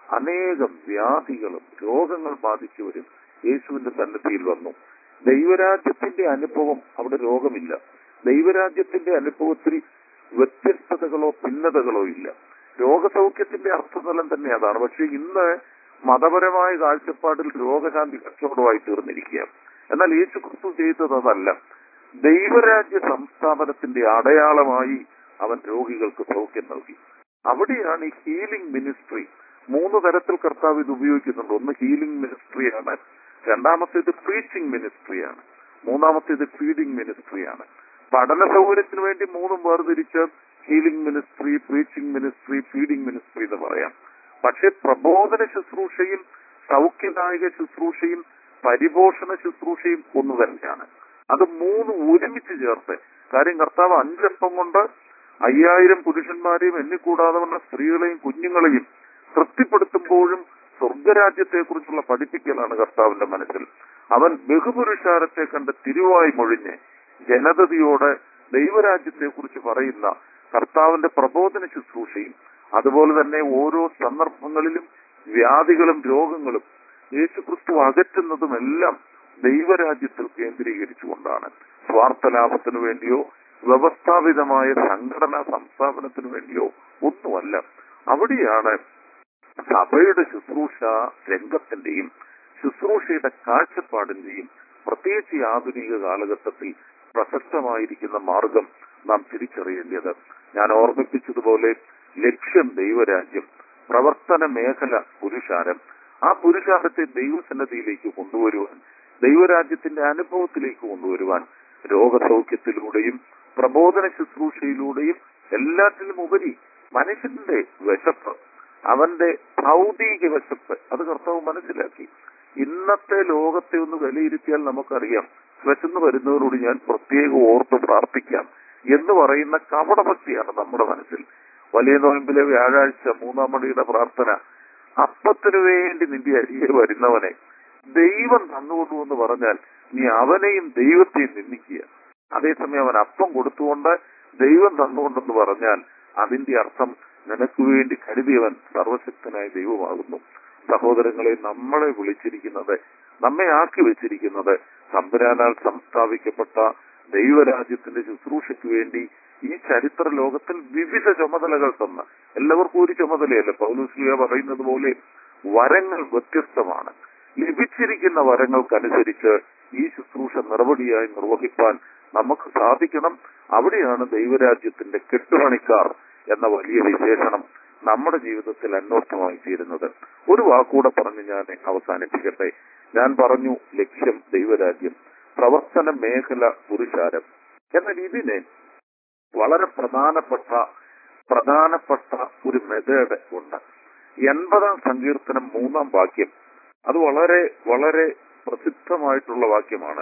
അനേകം വ്യാധികളും രോഗങ്ങൾ ബാധിച്ചവരും യേശുവിന്റെ സന്നിധിയിൽ വന്നു ദൈവരാജ്യത്തിന്റെ അനുഭവം അവിടെ രോഗമില്ല ദൈവരാജ്യത്തിന്റെ അനുഭവത്തിൽ വ്യത്യസ്തതകളോ ഭിന്നതകളോ ഇല്ല രോഗസൗഖ്യത്തിന്റെ അർത്ഥതലം തന്നെ അതാണ് പക്ഷെ ഇന്ന് മതപരമായ കാഴ്ചപ്പാടിൽ രോഗശാന്തി കച്ചവടമായി തീർന്നിരിക്കുകയാണ് എന്നാൽ യേശു ക്രിസ്തു ചെയ്തത് അതല്ല ദൈവരാജ്യ സംസ്ഥാപനത്തിന്റെ അടയാളമായി അവൻ രോഗികൾക്ക് സൗഖ്യം നൽകി അവിടെയാണ് ഈ ഹീലിംഗ് മിനിസ്ട്രി മൂന്ന് തരത്തിൽ കർത്താവ് ഇത് ഉപയോഗിക്കുന്നുണ്ട് ഒന്ന് ഹീലിംഗ് മിനിസ്ട്രിയാണ് രണ്ടാമത്തേത് പ്രീച്ചിങ് മിനിസ്ട്രിയാണ് മൂന്നാമത്തേത് ഫീഡിംഗ് മിനിസ്ട്രിയാണ് പഠന സൗകര്യത്തിന് വേണ്ടി മൂന്നും വേർതിരിച്ച് healing ministry preaching ministry feeding ministry എന്ന് പറയാം പക്ഷെ പ്രബോധന ശുശ്രൂഷയും സൗഖ്യദായക ശുശ്രൂഷയും പരിപോഷണ ശുശ്രൂഷയും ഒന്ന് തന്നെയാണ് അത് മൂന്ന് ഒരുമിച്ച് ചേർത്ത് കാര്യം കർത്താവ് അഞ്ചപ്പം കൊണ്ട് അയ്യായിരം പുരുഷന്മാരെയും എണ്ണിക്കൂടാതെ വന്ന സ്ത്രീകളെയും കുഞ്ഞുങ്ങളെയും തൃപ്തിപ്പെടുത്തുമ്പോഴും സ്വർഗരാജ്യത്തെ കുറിച്ചുള്ള പഠിപ്പിക്കലാണ് കർത്താവിന്റെ മനസ്സിൽ അവൻ ബഹുപുരുഷാരത്തെ കണ്ട് തിരുവായി മൊഴിഞ്ഞ് ജനതയോട് ദൈവരാജ്യത്തെ കുറിച്ച് പറയുന്ന കർത്താവിന്റെ പ്രബോധന ശുശ്രൂഷയും അതുപോലെ തന്നെ ഓരോ സന്ദർഭങ്ങളിലും വ്യാധികളും രോഗങ്ങളും യേശുക്രിസ്തു അകറ്റുന്നതുമെല്ലാം ദൈവരാജ്യത്തിൽ കേന്ദ്രീകരിച്ചുകൊണ്ടാണ് സ്വാർത്ഥ ലാഭത്തിനു വേണ്ടിയോ വ്യവസ്ഥാപിതമായ സംഘടനാ സംസ്ഥാപനത്തിനു വേണ്ടിയോ ഒന്നുമല്ല അവിടെയാണ് സഭയുടെ ശുശ്രൂഷ രംഗത്തിന്റെയും ശുശ്രൂഷയുടെ കാഴ്ചപ്പാടിന്റെയും പ്രത്യേകിച്ച് ഈ ആധുനിക കാലഘട്ടത്തിൽ പ്രസക്തമായിരിക്കുന്ന മാർഗം നാം തിരിച്ചറിയേണ്ടത് ഞാൻ ഓർമ്മിപ്പിച്ചതുപോലെ ലക്ഷ്യം ദൈവരാജ്യം പ്രവർത്തന മേഖല പുരുഷാരം ആ പുരുഷാരത്തെ ദൈവസന്നദ്ധിയിലേക്ക് കൊണ്ടുവരുവാൻ ദൈവരാജ്യത്തിന്റെ അനുഭവത്തിലേക്ക് കൊണ്ടുവരുവാൻ രോഗസൗഖ്യത്തിലൂടെയും പ്രബോധന ശുശ്രൂഷയിലൂടെയും എല്ലാറ്റിലും ഉപരി മനുഷ്യന്റെ വിശപ്പ് അവന്റെ ഭൗതിക വിശപ്പ് അത് കർത്താവ് മനസ്സിലാക്കി ഇന്നത്തെ ലോകത്തെ ഒന്ന് വിലയിരുത്തിയാൽ നമുക്കറിയാം വിശന്ന് വരുന്നവരോട് ഞാൻ പ്രത്യേകം ഓർത്ത് പ്രാർത്ഥിക്കാം എന്ന് പറയുന്ന കപടഭക്തിയാണ് നമ്മുടെ മനസ്സിൽ വലിയ നോയമ്പിലെ വ്യാഴാഴ്ച മൂന്നാം മണിയുടെ പ്രാർത്ഥന അപ്പത്തിനു വേണ്ടി നിന്റെ അരികെ വരുന്നവനെ ദൈവം തന്നുകൊണ്ടു എന്ന് പറഞ്ഞാൽ നീ അവനെയും ദൈവത്തെയും നിന്ദിക്കുക അതേസമയം അവൻ അപ്പം കൊടുത്തുകൊണ്ട് ദൈവം തന്നുകൊണ്ടെന്ന് പറഞ്ഞാൽ അതിന്റെ അർത്ഥം നിനക്ക് വേണ്ടി കരുതിയവൻ സർവശക്തനായ ദൈവമാകുന്നു സഹോദരങ്ങളെ നമ്മളെ വിളിച്ചിരിക്കുന്നത് നമ്മെ ആക്കി വെച്ചിരിക്കുന്നത് തമ്പുരാനാൽ സംസ്ഥാപിക്കപ്പെട്ട ദൈവരാജ്യത്തിന്റെ ശുശ്രൂഷയ്ക്ക് വേണ്ടി ഈ ചരിത്ര ലോകത്തിൽ വിവിധ ചുമതലകൾ തന്ന എല്ലാവർക്കും ഒരു ചുമതലയല്ല പൗലുസ്ലിയ പറയുന്നത് പോലെ വരങ്ങൾ വ്യത്യസ്തമാണ് ലഭിച്ചിരിക്കുന്ന വരങ്ങൾക്കനുസരിച്ച് ഈ ശുശ്രൂഷ നടപടിയായി നിർവഹിക്കാൻ നമുക്ക് സാധിക്കണം അവിടെയാണ് ദൈവരാജ്യത്തിന്റെ കെട്ടുപണിക്കാർ എന്ന വലിയ വിശേഷണം നമ്മുടെ ജീവിതത്തിൽ അന്വർത്ഥമായി തീരുന്നത് ഒരു വാക്കുകൂടെ പറഞ്ഞ് ഞാൻ അവസാനിപ്പിക്കട്ടെ ഞാൻ പറഞ്ഞു ലക്ഷ്യം ദൈവരാജ്യം പ്രവർത്തന മേഖല പുരുഷാരം എന്നാൽ ഇതിന് വളരെ പ്രധാനപ്പെട്ട പ്രധാനപ്പെട്ട ഒരു മെത്തേഡ് ഉണ്ട് എൺപതാം സങ്കീർത്തനം മൂന്നാം വാക്യം അത് വളരെ വളരെ പ്രസിദ്ധമായിട്ടുള്ള വാക്യമാണ്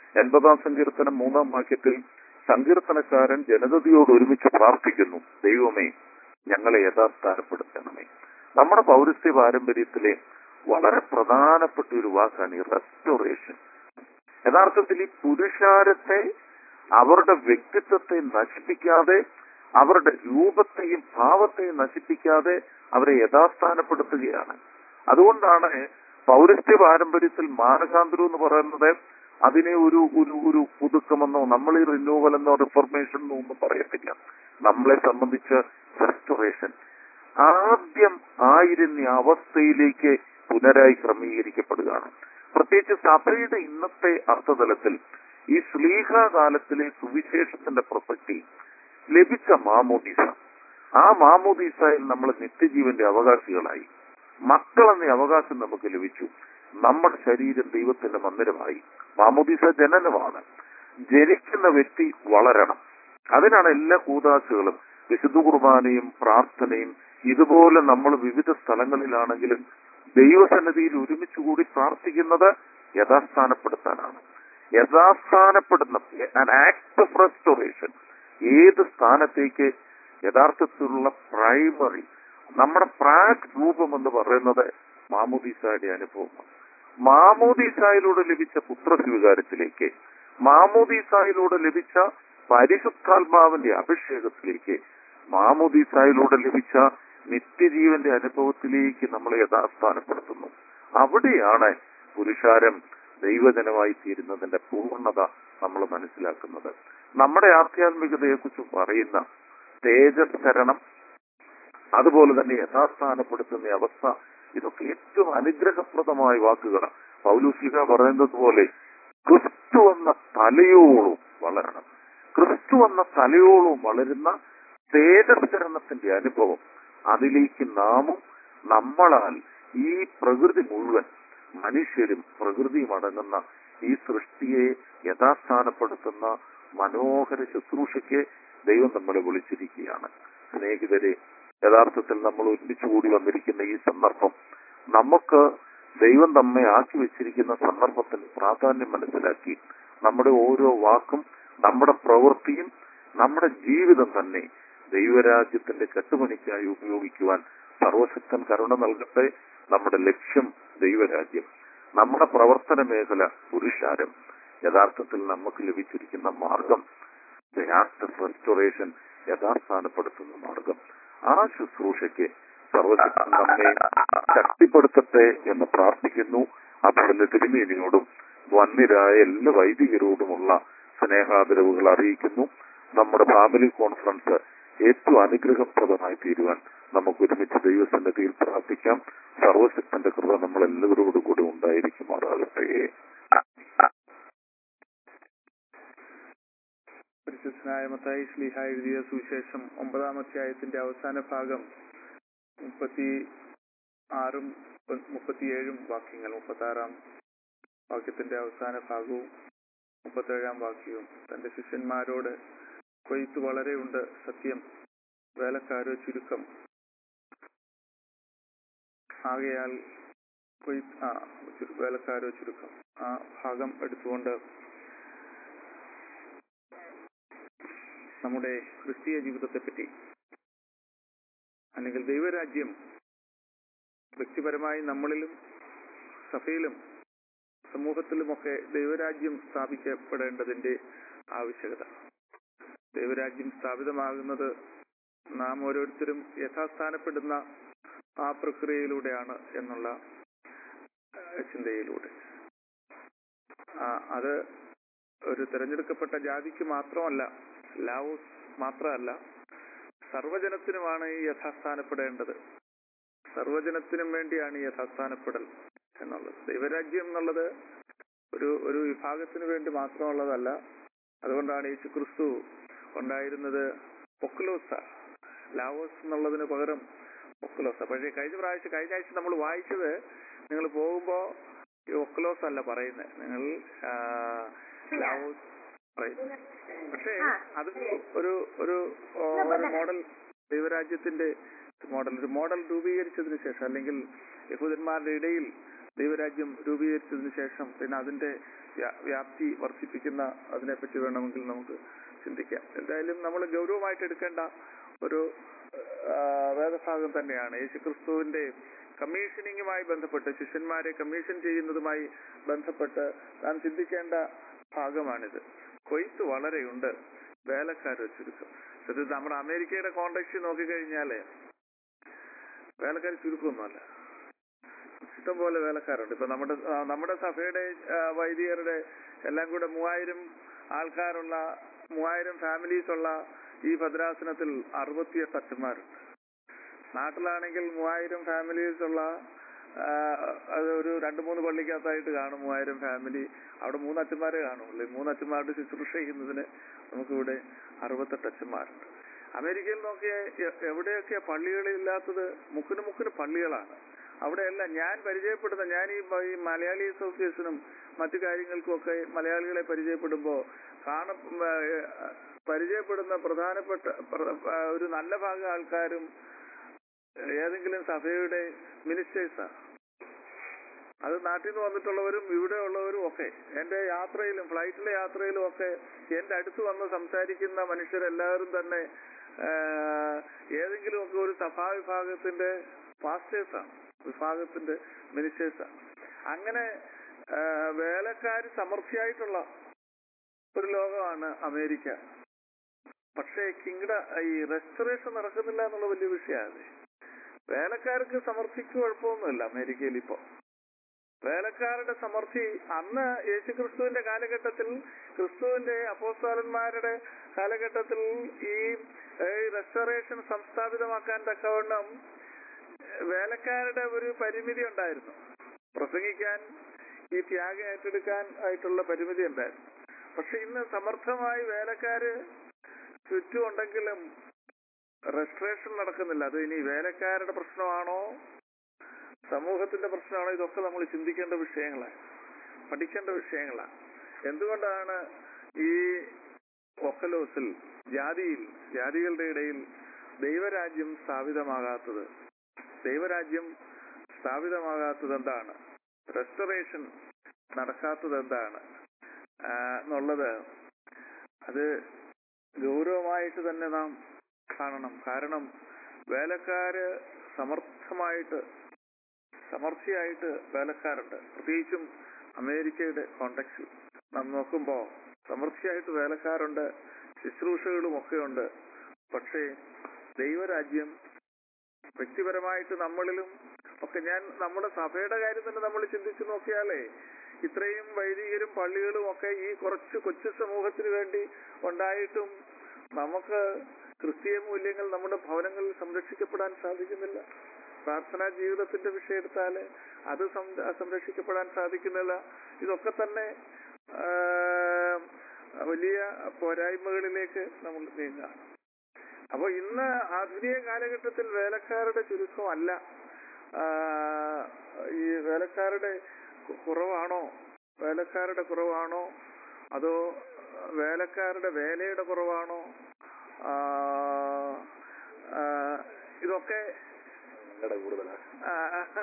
എൺപതാം സങ്കീർത്തനം മൂന്നാം വാക്യത്തിൽ സങ്കീർത്തനക്കാരൻ ജനതയോട് ഒരുമിച്ച് പ്രാർത്ഥിക്കുന്നു ദൈവമേ ഞങ്ങളെ യഥാസ്ഥാനപ്പെടുത്തണമേ നമ്മുടെ പൗരസ്ത്യ പാരമ്പര്യത്തിലെ വളരെ പ്രധാനപ്പെട്ട ഒരു വാക്കാണ് ഈ റെസ്റ്റോറേഷൻ യഥാർത്ഥത്തിൽ ഈ പുരുഷാരത്തെ അവരുടെ വ്യക്തിത്വത്തെ നശിപ്പിക്കാതെ അവരുടെ രൂപത്തെയും ഭാവത്തെയും നശിപ്പിക്കാതെ അവരെ യഥാസ്ഥാനപ്പെടുത്തുകയാണ് അതുകൊണ്ടാണ് പൗരസ്ത്യ പാരമ്പര്യത്തിൽ മാനസാന്തരം എന്ന് പറയുന്നത് അതിനെ ഒരു ഒരു ഒരു പുതുക്കമെന്നോ നമ്മൾ ഈ റിന്യൂവൽ എന്നോ റിഫർമേഷൻ എന്നോ ഒന്നും പറയത്തില്ല നമ്മളെ സംബന്ധിച്ച് റെസ്റ്റോറേഷൻ ആദ്യം ആയിരുന്ന അവസ്ഥയിലേക്ക് പുനരായി ക്രമീകരിക്കപ്പെടുകയാണ് പ്രത്യേകിച്ച് സഭയുടെ ഇന്നത്തെ അർത്ഥതലത്തിൽ ഈ ശ്ലീഹ കാലത്തിലെ സുവിശേഷത്തിന്റെ പ്രസക്തി ലഭിച്ച മാമോദീസ ആ മാമോദീസയിൽ നമ്മൾ നിത്യജീവന്റെ അവകാശികളായി മക്കൾ എന്ന അവകാശം നമുക്ക് ലഭിച്ചു നമ്മുടെ ശരീരം ദൈവത്തിന്റെ മന്ദിരമായി മാമോദീസ ജനനമാണ് ജനിക്കുന്ന വ്യക്തി വളരണം അതിനാണ് എല്ലാ കൂതാശകളും വിശുദ്ധ കുർബാനയും പ്രാർത്ഥനയും ഇതുപോലെ നമ്മൾ വിവിധ സ്ഥലങ്ങളിലാണെങ്കിലും ദൈവസന്നിധിയിൽ ഒരുമിച്ച് കൂടി പ്രാർത്ഥിക്കുന്നത് യഥാസ്ഥാനപ്പെടുത്താനാണ് യഥാസ്ഥാനപ്പെടുന്ന ആക്ട് ഓഫ് റെസ്റ്റോറേഷൻ ഏത് സ്ഥാനത്തേക്ക് യഥാർത്ഥത്തിലുള്ള പ്രൈമറി നമ്മുടെ പ്രാക് രൂപം എന്ന് പറയുന്നത് മാമോദീസായുടെ അനുഭവമാണ് മാമോദീസായിലൂടെ ലഭിച്ച പുത്രസ്വീകാരത്തിലേക്ക് മാമോദീസായിലൂടെ ലഭിച്ച പരിശുദ്ധാത്മാവിന്റെ അഭിഷേകത്തിലേക്ക് മാമോദീസായിലൂടെ ലഭിച്ച നിത്യജീവന്റെ അനുഭവത്തിലേക്ക് നമ്മളെ യഥാസ്ഥാനപ്പെടുത്തുന്നു അവിടെയാണ് പുരുഷാരം ദൈവജനമായി തീരുന്നതിന്റെ പൂർണ്ണത നമ്മൾ മനസ്സിലാക്കുന്നത് നമ്മുടെ ആധ്യാത്മികതയെക്കുറിച്ച് പറയുന്ന തേജസ്കരണം അതുപോലെ തന്നെ യഥാസ്ഥാനപ്പെടുത്തുന്ന അവസ്ഥ ഇതൊക്കെ ഏറ്റവും അനുഗ്രഹപ്രദമായ വാക്കുകളാണ് പൗലൂസ്ലിക പറയുന്നത് പോലെ ക്രിസ്തു എന്ന തലയോളം വളരണം ക്രിസ്തു എന്ന തലയോളം വളരുന്ന തേജസ്കരണത്തിന്റെ അനുഭവം അതിലേക്ക് നാമും നമ്മളാൽ ഈ പ്രകൃതി മുഴുവൻ മനുഷ്യരും പ്രകൃതിയും അടങ്ങുന്ന ഈ സൃഷ്ടിയെ യഥാസ്ഥാനപ്പെടുത്തുന്ന മനോഹര ശുശ്രൂഷയ്ക്ക് ദൈവം നമ്മളെ വിളിച്ചിരിക്കുകയാണ് സ്നേഹിതരെ യഥാർത്ഥത്തിൽ നമ്മൾ ഒരുമിച്ച് കൂടി വന്നിരിക്കുന്ന ഈ സന്ദർഭം നമുക്ക് ദൈവം നമ്മെ ആക്കി വെച്ചിരിക്കുന്ന സന്ദർഭത്തിന് പ്രാധാന്യം മനസ്സിലാക്കി നമ്മുടെ ഓരോ വാക്കും നമ്മുടെ പ്രവൃത്തിയും നമ്മുടെ ജീവിതം തന്നെ ദൈവരാജ്യത്തിന്റെ കെട്ടുപണിക്കായി ഉപയോഗിക്കുവാൻ സർവശക്തൻ കരുണ നൽകട്ടെ നമ്മുടെ ലക്ഷ്യം ദൈവരാജ്യം നമ്മുടെ പ്രവർത്തന മേഖല പുരുഷാരം യഥാർത്ഥത്തിൽ നമുക്ക് ലഭിച്ചിരിക്കുന്ന മാർഗം റെസ്റ്റോറേഷൻ യഥാസ്ഥാനപ്പെടുത്തുന്ന മാർഗം ആ ശുശ്രൂഷയ്ക്ക് സർവശക്തൻ നമ്മെ ശക്തിപ്പെടുത്തട്ടെ എന്ന് പ്രാർത്ഥിക്കുന്നു അതുപോലെ തിരുമേനിയോടും വന്നിരായ എല്ലാ വൈദികരോടുമുള്ള സ്നേഹാദരവുകൾ അറിയിക്കുന്നു നമ്മുടെ ഫാമിലി കോൺഫറൻസ് ഏറ്റവും അനുഗ്രഹപ്രദമായി തീരുവാൻ നമുക്ക് ഒരുമിച്ച് ദൈവസന്നിധിയിൽ പ്രാർത്ഥിക്കാം സർവശക്തന്റെ കൃപ നമ്മൾ എല്ലാവരോടും കൂടി ഉണ്ടായിരിക്കുമാറാകട്ടെ പരിശുദ്ധനായ മത്തായി ശ്ലീഹ എഴുതിയ സുവിശേഷം ഒമ്പതാം അധ്യായത്തിന്റെ അവസാന ഭാഗം മുപ്പത്തി ആറും മുപ്പത്തിയേഴും വാക്യങ്ങൾ മുപ്പത്തി ആറാം വാക്യത്തിന്റെ അവസാന ഭാഗവും മുപ്പത്തേഴാം വാക്യവും തന്റെ ശിഷ്യന്മാരോട് കൊയ്ത്ത് വളരെയുണ്ട് സത്യം വേലക്കാരോ ചുരുക്കം ആകയാൽ കൊയ്ത്ത് ആ ചുരു- വേലക്കാരോ ചുരുക്കം ആ ഭാഗം എടുത്തുകൊണ്ട് നമ്മുടെ ക്രിസ്തീയ ജീവിതത്തെപ്പറ്റി അല്ലെങ്കിൽ ദൈവരാജ്യം വ്യക്തിപരമായി നമ്മളിലും സഭയിലും സമൂഹത്തിലുമൊക്കെ ദൈവരാജ്യം സ്ഥാപിക്കപ്പെടേണ്ടതിന്റെ ആവശ്യകത ദൈവരാജ്യം സ്ഥാപിതമാകുന്നത് നാം ഓരോരുത്തരും യഥാസ്ഥാനപ്പെടുന്ന ആ പ്രക്രിയയിലൂടെയാണ് എന്നുള്ള ഏഹ്, ചിന്തയിലൂടെ ആ, അത് ഒരു തിരഞ്ഞെടുക്കപ്പെട്ട ജാതിക്ക് മാത്രമല്ല ലാവോസ് മാത്രമല്ല സർവജനത്തിനുമാണ് ഈ യഥാസ്ഥാനപ്പെടേണ്ടത് സർവജനത്തിനും വേണ്ടിയാണ് ഈ യഥാസ്ഥാനപ്പെടൽ എന്നുള്ളത് ദൈവരാജ്യം എന്നുള്ളത് ഒരു ഒരു വിഭാഗത്തിന് വേണ്ടി മാത്രമുള്ളതല്ല അതുകൊണ്ടാണ് യേശു ക്രിസ്തു ഉണ്ടായിരുന്നത് ഒക്കുലോസ ലാവോസ് എന്നുള്ളതിന് പകരം ഒക്കുലോസ പക്ഷേ കഴിഞ്ഞ പ്രാവശ്യം കഴിഞ്ഞ ആഴ്ച നമ്മൾ വായിച്ചത് നിങ്ങൾ പോകുമ്പോ ഈ ഒക്കുലോസ് അല്ല പറയുന്നത് നിങ്ങൾ ആ, ലാവോസ് പറയും പക്ഷേ അത് ഒരു ഒരു ഓ, ഒരു മോഡൽ ദൈവരാജ്യത്തിന്റെ മോഡൽ ഒരു മോഡൽ രൂപീകരിച്ചതിന് ശേഷം അല്ലെങ്കിൽ യഹൂദന്മാരുടെ ഇടയിൽ ദൈവരാജ്യം രൂപീകരിച്ചതിന് ശേഷം പിന്നെ അതിന്റെ വ്യാ- വ്യാപ്തി വർദ്ധിപ്പിക്കുന്ന അതിനെപ്പറ്റി വേണമെങ്കിൽ നമുക്ക് ചിന്തിക്കാം എന്തായാലും നമ്മൾ ഗൗരവമായിട്ട് എടുക്കേണ്ട ഒരു ആ, വേദഭാഗം തന്നെയാണ് യേശുക്രിസ്തുവിന്റെ കമ്മീഷനിങ്ങുമായി ബന്ധപ്പെട്ട് ശിഷ്യന്മാരെ കമ്മീഷൻ ചെയ്യുന്നതുമായി ബന്ധപ്പെട്ട് നാം ചിന്തിക്കേണ്ട ഭാഗമാണിത് കൊയ്ത്ത് വളരെയുണ്ട് വേലക്കാർ ചുരുക്കം ഇത് നമ്മുടെ അമേരിക്കയുടെ കോണ്ടക്സ്റ്റ് നോക്കിക്കഴിഞ്ഞാല് വേലക്കാർ ചുരുക്കമൊന്നുമല്ല ഇഷ്ടംപോലെ വേലക്കാരുണ്ട് ഇപ്പൊ നമ്മുടെ ആ, നമ്മുടെ സഭയുടെ ആ, വൈദികരുടെ എല്ലാം കൂടെ മൂവായിരം ആൾക്കാരുള്ള മൂവായിരം ഫാമിലീസ് ഉള്ള ഈ ഭദ്രാസനത്തിൽ അറുപത്തിയെട്ട് അച്ഛന്മാരുണ്ട് നാട്ടിലാണെങ്കിൽ മൂവായിരം ഫാമിലീസ് ഉള്ള ആ, അത് ഒരു രണ്ട് മൂന്ന് പള്ളിക്കകത്തായിട്ട് കാണും മൂവായിരം ഫാമിലി അവിടെ മൂന്ന് അച്ഛന്മാരെ കാണുള്ളൂ ഈ മൂന്ന് അച്ഛന്മാരുടെ ശുശ്രൂഷ ചെയ്യുന്നതിന് നമുക്കിവിടെ അറുപത്തെട്ട് അച്ഛന്മാരുണ്ട് അമേരിക്കയിൽ നോക്കിയ എവിടെയൊക്കെ പള്ളികളില്ലാത്തത് മുക്കിന് മുക്കിന് പള്ളികളാണ് അവിടെയല്ല ഞാൻ പരിചയപ്പെടുന്ന ഞാൻ ഈ മ- ഈ മലയാളി അസോസിയേഷനും മറ്റു കാര്യങ്ങൾക്കും ഒക്കെ മലയാളികളെ പരിചയപ്പെടുമ്പോൾ കാണ ഏഹ് പരിചയപ്പെടുന്ന പ്രധാനപ്പെട്ട പ്ര- ആ, ഒരു നല്ല ഭാഗം ആൾക്കാരും ഏതെങ്കിലും സഭയുടെ മിനിസ്റ്റേഴ്സാണ് അത് നാട്ടിൽ നിന്ന് വന്നിട്ടുള്ളവരും ഇവിടെ ഉള്ളവരും ഒക്കെ എന്റെ യാത്രയിലും ഫ്ലൈറ്റിലെ യാത്രയിലും ഒക്കെ എന്റെ അടുത്ത് വന്ന് സംസാരിക്കുന്ന മനുഷ്യരെല്ലാവരും തന്നെ ആ, ഏതെങ്കിലും ഒക്കെ ഒരു സഭാ വിഭാഗത്തിന്റെ പാസ്റ്റേഴ്സാണ് വിഭാഗത്തിന്റെ മിനിസ്റ്റേഴ്സാണ് അങ്ങനെ ആ, വേലക്കാര് സമൃദ്ധിയായിട്ടുള്ള ഒരു ലോകമാണ് അമേരിക്ക പക്ഷേ കിങ്ഡ ഈ റെസ്റ്റോറേഷൻ നടക്കുന്നില്ല എന്നുള്ള വലിയ വിഷയമാണ് വേലക്കാർക്ക് സമൃദ്ധിക്ക് കുഴപ്പമൊന്നുമില്ല അമേരിക്കയിൽ ഇപ്പോ വേലക്കാരുടെ സമൃദ്ധി അന്ന് യേശുക്രിസ്തുവിന്റെ കാലഘട്ടത്തിൽ ക്രിസ്തുവിന്റെ അപ്പോസ്തലന്മാരുടെ കാലഘട്ടത്തിൽ ഈ റെസ്റ്റോറേഷൻ സംസ്ഥാപിതമാക്കാൻ തക്കവണ്ണം വേലക്കാരുടെ ഒരു പരിമിതി ഉണ്ടായിരുന്നു പ്രസംഗിക്കാൻ ഈ ത്യാഗം ഏറ്റെടുക്കാൻ ആയിട്ടുള്ള പരിമിതി ഉണ്ടായിരുന്നു പക്ഷെ ഇന്ന് സമർത്ഥമായി വേലക്കാര് ചുറ്റുമുണ്ടെങ്കിലും റെസ്ട്രേഷൻ നടക്കുന്നില്ല അത് ഇനി വേലക്കാരുടെ പ്രശ്നമാണോ സമൂഹത്തിന്റെ പ്രശ്നമാണോ ഇതൊക്കെ നമ്മൾ ചിന്തിക്കേണ്ട വിഷയങ്ങളാണ് പഠിക്കേണ്ട വിഷയങ്ങളാണ് എന്തുകൊണ്ടാണ് ഈ ഒക്കലോസിൽ ജാതിയിൽ ജാതികളുടെ ഇടയിൽ ദൈവരാജ്യം സ്ഥാപിതമാകാത്തത് ദൈവരാജ്യം സ്ഥാപിതമാകാത്തത് എന്താണ് റെസ്റ്റോറേഷൻ നടക്കാത്തത് എന്താണ് ആ, എന്നുള്ളത് അത് ഗൗരവമായിട്ട് തന്നെ നാം കാണണം കാരണം വേലക്കാര് സമർത്ഥമായിട്ട് സമർത്ഥിയായിട്ട് വേലക്കാരുണ്ട് പ്രത്യേകിച്ചും അമേരിക്കയുടെ കോണ്ടക്സിൽ നാം നോക്കുമ്പോ സമൃദ്ധിയായിട്ട് വേലക്കാരുണ്ട് ശുശ്രൂഷകളും ഒക്കെ ഉണ്ട് പക്ഷേ ദൈവരാജ്യം വ്യക്തിപരമായിട്ട് നമ്മളിലും ഒക്കെ ഞാൻ നമ്മുടെ സഭയുടെ കാര്യം തന്നെ നമ്മൾ ചിന്തിച്ചു നോക്കിയാലേ ഇത്രയും വൈദികരും പള്ളികളും ഒക്കെ ഈ കുറച്ച് കൊച്ചു സമൂഹത്തിന് വേണ്ടി ഉണ്ടായിട്ടും നമുക്ക് ക്രിസ്തീയ മൂല്യങ്ങൾ നമ്മുടെ ഭവനങ്ങളിൽ സംരക്ഷിക്കപ്പെടാൻ സാധിക്കുന്നില്ല പ്രാർത്ഥനാ ജീവിതത്തിന്റെ വിഷയം എടുത്താല് അത് സം- സംരക്ഷിക്കപ്പെടാൻ സാധിക്കുന്നില്ല ഇതൊക്കെ തന്നെ ആ, വലിയ പോരായ്മകളിലേക്ക് നമ്മൾ നീങ്ങാം അപ്പൊ ഇന്ന് ആധുനിക കാലഘട്ടത്തിൽ വേലക്കാരുടെ ചുരുക്കമല്ല ആ, ഈ വേലക്കാരുടെ കു- കുറവാണോ വേലക്കാരുടെ കുറവാണോ അതോ വേലക്കാരുടെ വേലയുടെ കുറവാണോ ആ, ആ, ഇതൊക്കെ നിങ്ങളുടെ കൂടുതലാണ് ആ,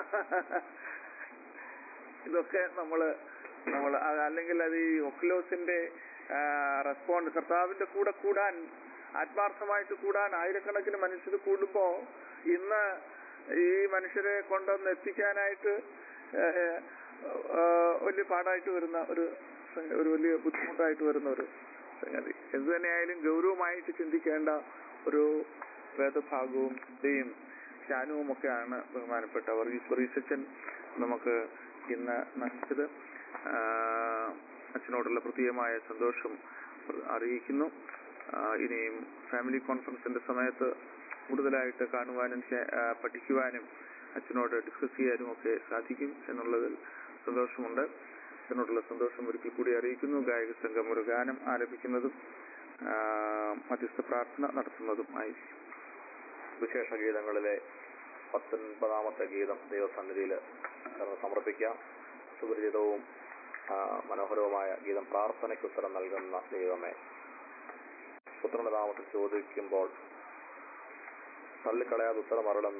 ഇതൊക്കെ നമ്മള് നമ്മൾ അല്ലെങ്കിൽ അത് ഈ ഒക്ലോസിന്റെ റെസ്പോണ്ട് കർത്താവിന്റെ കൂടെ കൂടാൻ ആത്മാർത്ഥമായിട്ട് കൂടാൻ ആയിരക്കണക്കിന് മനുഷ്യർ കൂടുമ്പോ ഇന്ന് ഈ മനുഷ്യരെ കൊണ്ടൊന്ന് എത്തിക്കാനായിട്ട് ഏഹ്, ഏഹ്, വലിയ പാടായിട്ട് വരുന്ന ഒരു സംഗ- ഒരു വലിയ ബുദ്ധിമുട്ടായിട്ട് വരുന്ന ഒരു സംഗതി എന്ത് തന്നെയായാലും ഗൗരവമായിട്ട് ചിന്തിക്കേണ്ട ഒരു വേദഭാഗവും ചിന്തയും ധ്യാനവും ഒക്കെയാണ് ബഹുമാനപ്പെട്ട വർഗീസ് വർഗീസച്ചൻ നമുക്ക് ഇന്ന് നയിച്ചത് ആഹ് അച്ഛനോടുള്ള പ്രത്യേകമായ സന്തോഷം അറിയിക്കുന്നു ആഹ് ഇനിയും ഫാമിലി കോൺഫറൻസിന്റെ സമയത്ത് കൂടുതലായിട്ട് കാണുവാനും ചെ- ആഹ് പഠിക്കുവാനും അച്ഛനോട് ഡിസ്കസ് ചെയ്യാനും ഒക്കെ സാധിക്കും എന്നുള്ളതിൽ സന്തോഷമുണ്ട് അച്ഛനോടുള്ള സന്തോഷം ഒരിക്കൽ കൂടി അറിയിക്കുന്നു ഗായക സംഘം ഒരു ഗാനം ആലപിക്കുന്നതും ആഹ് മധ്യസ്ഥ പ്രാർത്ഥന നടത്തുന്നതും ആയിരിക്കും വിശേഷ ഗീതങ്ങളിലെ പത്തൊൻപതാമത്തെ ഗീതം ദൈവസന്നിധിയിൽ സമർപ്പിക്കാം സുപരിചിതവും ആ, മനോഹരവുമായ ഗീതം പ്രാർത്ഥനയ്ക്ക് ഉത്തരം നൽകുന്ന ദൈവമേ പുത്രന്റെ നാമത്തിൽ ചോദിക്കുമ്പോൾ തള്ളിക്കളയാതെ ഉത്തരം അരുളുന്ന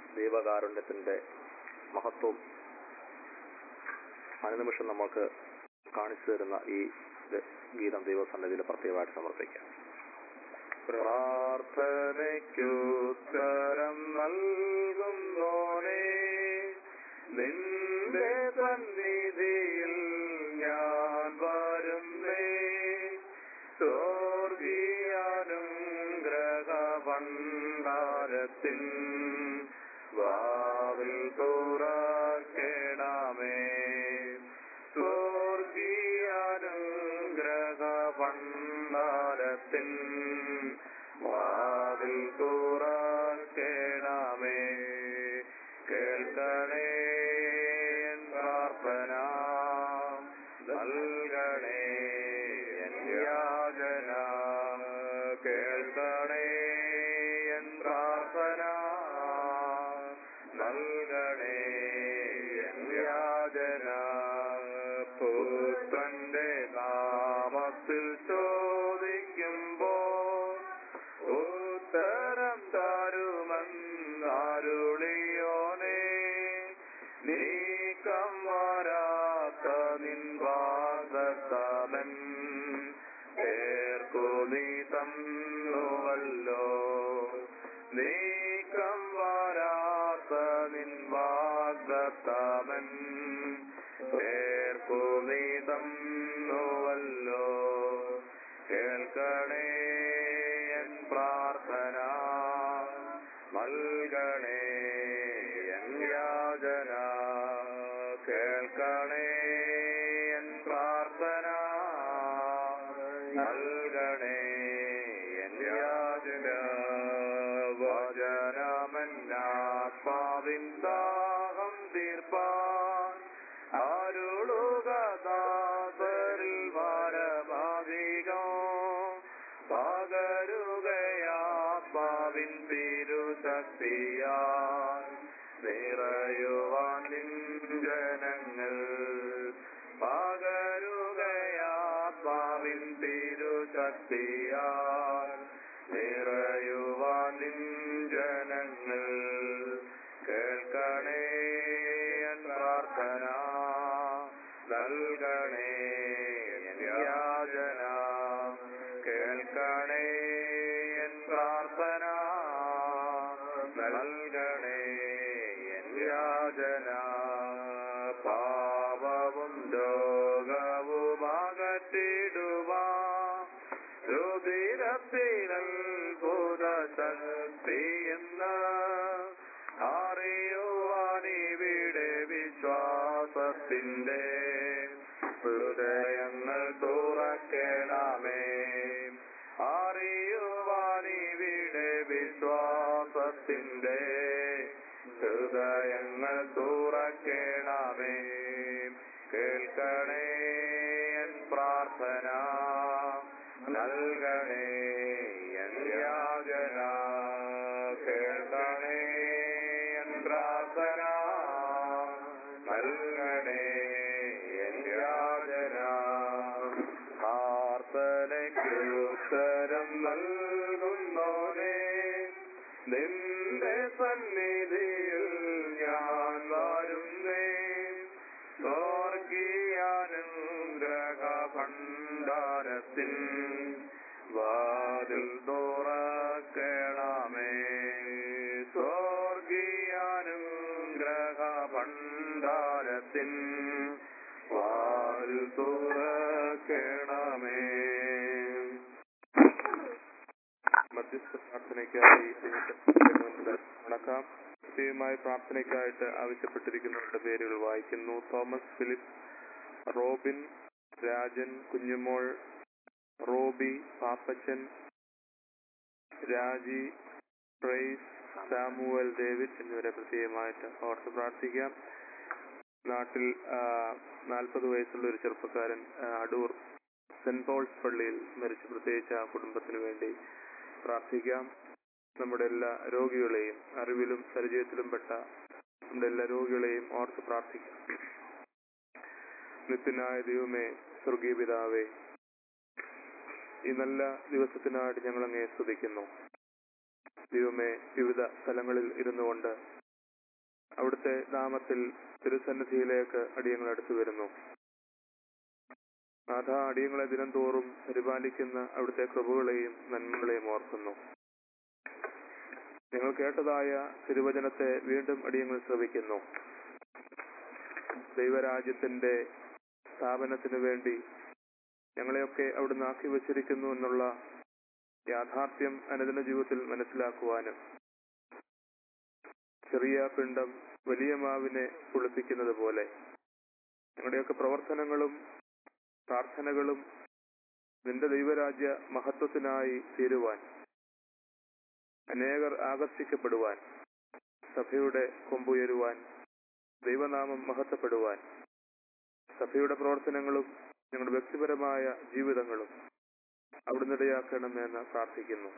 ദൈവകാരുണ്യത്തിന്റെ മഹത്വം അനുനിമിഷം നമുക്ക് കാണിച്ചു തരുന്ന ഈ ദ- ഗീതം ദൈവസന്നിധിയിൽ പ്രത്യേകമായിട്ട് സമർപ്പിക്കാം പ്രാർത്ഥനയ്ക്കുത്തരം നൽകുന്നോനെ നിന്റെ സന്നിധിയിൽ ഞാൻ വരുന്നേ സ്വർഗീയാനും ഗ്രഹഭണ്ഡാരത്തിൻ വാവിൽ തുറക്കേണമേ സ്വർഗീയാനും ഗ്രഹഭണ്ഡാരത്തിൻ വാവിൽ തുറക്കേണമേ കേൾക്കണേ എൻ പ്രാർത്ഥന നൽകണേ എൻ യാചന കേൾക്കണേ എൻ പ്രാർത്ഥന നൽകണേ എൻ യാചന പുത്രന്റെ നാമത്തിൽ ചോദിക്കുമ്പോൾ ഉത്തരം തരുമെന്നരുളിയോനെ നീക്കം വരാത്ത നിൻ വാദത്തമൻ ഏർക്കു നീ തന്നുവല്ലോ നീക്കം വരാത്ത നിൻ വാഗ്ദത്തമൻ ഏർക്കു നീ തന്നുവല്ലോ കേൾക്കണേ എൻ പ്രാർത്ഥന നൽകണേ എൻ യാചന കേൾക്കണേ എൻ പ്രാർത്ഥന നൽകണേ എൻ യാചന വചനമന്നാത്മാവിൻ ദാഹം തീർപ്പാൻ അരുളുക ദാസരിൽ വരമധികം പകരുകയാത്മാവിൻ തിരുശക്തിയാൽ നിറയുവാൻ നിൻ ജനങ്ങൾ പകരുകയാത്മാവിൻ തിരുശക്തിയാൽ നിറയുവാൻ നിൻ ജനങ്ങൾ കേൾക്കണേ എൻ പ്രാർത്ഥന നൽകണേ എൻ യാചന കേൾക്കണേ എൻ പ്രാർത്ഥന നൽകണേ എൻ യാചന പാപവും രോഗവും അകറ്റിടുവാൻ രുതിരത്തിൽ അത്ഭുത ശക്തിയെന്ന് അറിയുവാനിവിടെ വിശ്വാസത്തിന്റെ ഹൃദയങ്ങൾ തുറക്കണമേ അറിയുവാനിവിടെ വിശ്വാസത്തിന്റെ ഹൃദയങ്ങൾ തുറക്കണമേ കേൾക്കണേ എൻ പ്രാർത്ഥന നൽകണേ എൻ യാചന കേൾക്കണേ എൻ പ്രാർത്ഥന നൽകണേ എൻ യാചന പ്രാർത്ഥനയ്ക്ക് ഉത്തരം നൽകുന്നോനെ നിന്റെ സന്നിധിയിൽ ഞാൻ വരുന്നേ സ്വർഗീയാനുഗ്രഹ ഭണ്ഡാരത്തിൻ വാതിൽ തുറക്കണമേ സ്വർഗീയാനുഗ്രഹ ഭണ്ഡാരത്തിൻ വാതിൽ തുറക്കണമേ മധ്യസ്ഥ പ്രാർത്ഥനയ്ക്കായി വണക്കാം കൃത്യമായി പ്രാർത്ഥനയ്ക്കായിട്ട് ആവശ്യപ്പെട്ടിരിക്കുന്നവരുടെ പേരുകൾ വായിക്കുന്നു Thomas Philip Robin Rajan Kunjumol Roby Pappachan Raji Price Samuel David എന്നിവരെ പ്രത്യേകമായിട്ട് ഓർത്ത് പ്രാർത്ഥിക്കാം നാട്ടിൽ നാൽപ്പത് വയസ്സുള്ള ഒരു ചെറുപ്പക്കാരൻ ആ, അടൂർ സെന്റ് പോൾസ് പള്ളിയിൽ മരിച്ചു പ്രത്യേകിച്ച് ആ കുടുംബത്തിന് വേണ്ടി പ്രാർത്ഥിക്കാം നമ്മുടെ എല്ലാ രോഗികളെയും അറിവിലും പരിചയത്തിലും പെട്ട നമ്മുടെ എല്ലാ രോഗികളെയും ഓർത്ത് പ്രാർത്ഥിക്കാം നിത്യനായ ദൈവമേ സ്വർഗീയ പിതാവേ ഈ നല്ല ദിവസത്തിനായിട്ട് ഞങ്ങൾ അങ്ങേ സ്തുതിക്കുന്നു ദൈവമേ വിവിധ സ്ഥലങ്ങളിൽ ഇരുന്നു കൊണ്ട് അവിടുത്തെ നാമത്തിൽ തിരുസന്നിധിയിലേക്ക് അടിയങ്ങൾ അടുത്തു വരുന്നു നാഥ അടിയങ്ങളെ ദിനം തോറും പരിപാലിക്കുന്ന അവിടുത്തെ കൃപകളെയും നന്മകളെയും ഓർക്കുന്നു ഞങ്ങൾ കേട്ടതായ തിരുവചനത്തെ വീണ്ടും അടിയങ്ങൾ ശ്രവിക്കുന്നു ദൈവരാജ്യത്തിന്റെ സ്ഥാപനത്തിനു വേണ്ടി ഞങ്ങളെയൊക്കെ അവിടുന്ന് ആക്കി വച്ചിരിക്കുന്നു എന്നുള്ള യാഥാർത്ഥ്യം അനുദിന ജീവിതത്തിൽ മനസ്സിലാക്കുവാനും ചെറിയ പിണ്ടം വലിയ മാവിനെ കുളിപ്പിക്കുന്നത് പോലെ ഞങ്ങളുടെയൊക്കെ പ്രവർത്തനങ്ങളും പ്രാർത്ഥനകളും നിന്റെ ദൈവരാജ്യ മഹത്വത്തിനായി തീരുവാൻ അനേകർ ആകർഷിക്കപ്പെടുവാൻ സഭയുടെ കൊമ്പുയരുവാൻ ദൈവനാമം മഹത്വപ്പെടുവാൻ സഭയുടെ പ്രവർത്തനങ്ങളും ഞങ്ങളുടെ വ്യക്തിപരമായ ജീവിതങ്ങളും അവിടുന്ന് ഇടയാക്കണമെന്ന് പ്രാർത്ഥിക്കുന്നു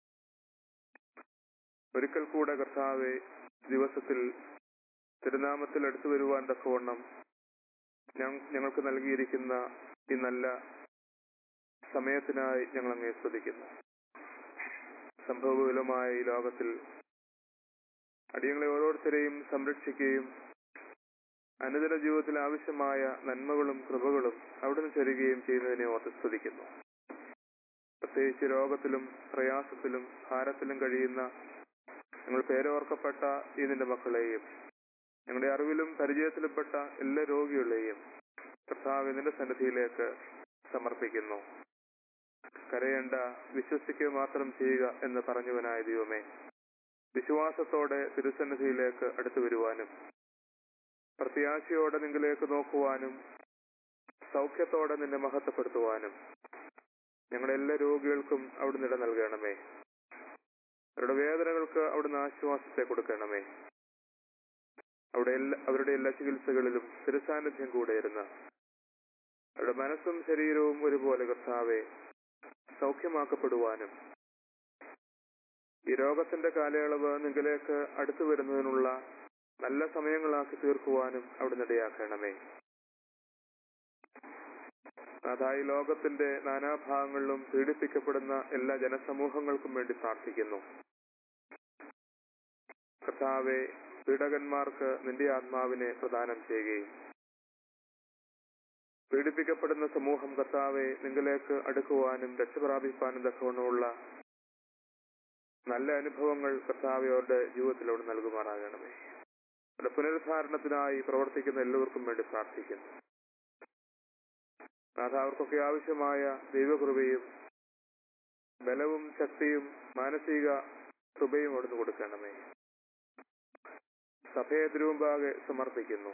ഒരിക്കൽ കൂടെ കർത്താവെ ദിവസത്തിൽ തിരുനാമത്തിൽ അടുത്തു വരുവാൻ തക്കവണ്ണം ഞ- ഞങ്ങൾക്ക് നൽകിയിരിക്കുന്ന ഈ നല്ല സമയത്തിനായി ഞങ്ങൾ അങ്ങേ സ്തുതിക്കുന്നു സംഭവവിലമായ ഈ ലോകത്തിൽ അടിയങ്ങളെ ഓരോരുത്തരെയും സംരക്ഷിക്കുകയും അനുദിന ജീവിതത്തിൽ ആവശ്യമായ നന്മകളും കൃപകളും അവിടുന്ന് ചൊരികയും ചെയ്യുന്നതിനെ ഓർത്ത് സ്തുതിക്കുന്നു പ്രത്യേകിച്ച് രോഗത്തിലും പ്രയാസത്തിലും ഭാരത്തിലും കഴിയുന്ന ഞങ്ങൾ പേരോർക്കപ്പെട്ട ഈ നിന്റെ മക്കളെയും ഞങ്ങളുടെ അറിവിലും പരിചയത്തിലുംപ്പെട്ട എല്ലാ രോഗികളെയും കർത്താവ് നിന്റെ സന്നിധിയിലേക്ക് സമർപ്പിക്കുന്നു കരയേണ്ട വിശ്വസിക്കുക മാത്രം ചെയ്യുക എന്ന് പറഞ്ഞവനായ ദൈവമേ വിശ്വാസത്തോടെ തിരുസന്നിധിയിലേക്ക് അടുത്തു വരുവാനും പ്രത്യാശയോടെ നിങ്ങളിലേക്ക് നോക്കുവാനും സൗഖ്യത്തോടെ നിന്നെ മഹത്വപ്പെടുത്തുവാനും ഞങ്ങളുടെ എല്ലാ രോഗികൾക്കും അവിടുന്ന് ഇട നൽകണമേ അവരുടെ വേദനകൾക്ക് അവിടുന്ന് ആശ്വാസത്തെ കൊടുക്കണമേ അവിടെ എല്ലാ അവരുടെ എല്ലാ ചികിത്സകളിലും തിരുസാന്നിധ്യം കൂടെ ഇരുന്ന് അവരുടെ മനസ്സും ശരീരവും ഒരുപോലെ കർത്താവെ സൗഖ്യമാക്കപ്പെടുവാനും ഈ രോഗത്തിന്റെ കാലയളവ് നിങ്ങളിലേക്ക് അടുത്തു വരുന്നതിനുള്ള നല്ല സമയങ്ങളാക്കി തീർക്കുവാനും അവിടുന്ന് ഇടയാക്കണമേ അതായി ലോകത്തിന്റെ നാനാഭാഗങ്ങളിലും പീഡിപ്പിക്കപ്പെടുന്ന എല്ലാ ജനസമൂഹങ്ങൾക്കും വേണ്ടി പ്രാർത്ഥിക്കുന്നു കർത്താവെ പീഡകന്മാർക്ക് നിന്റെ ആത്മാവിനെ പ്രദാനം ചെയ്യുകയും പീഡിപ്പിക്കപ്പെടുന്ന സമൂഹം കർത്താവെ നിങ്ങളിലേക്ക് അടുക്കുവാനും രക്ഷപ്രാപിപ്പാനും തക്കവണ്ണമുള്ള നല്ല അനുഭവങ്ങൾ കർത്താവെ അവരുടെ ജീവിതത്തിൽ അവിടെ നൽകുമാറാകണമേ അവരുടെ പുനരുദ്ധാരണത്തിനായി പ്രവർത്തിക്കുന്ന എല്ലാവർക്കും വേണ്ടി പ്രാർത്ഥിക്കുന്നു നാഥ അവർക്കൊക്കെ ആവശ്യമായ ദൈവകൃപയും ബലവും ശക്തിയും മാനസിക കൃപയും അവിടുന്ന് കൊടുക്കണമേ സഭയെ തിരുമുമ്പാകെ സമർപ്പിക്കുന്നു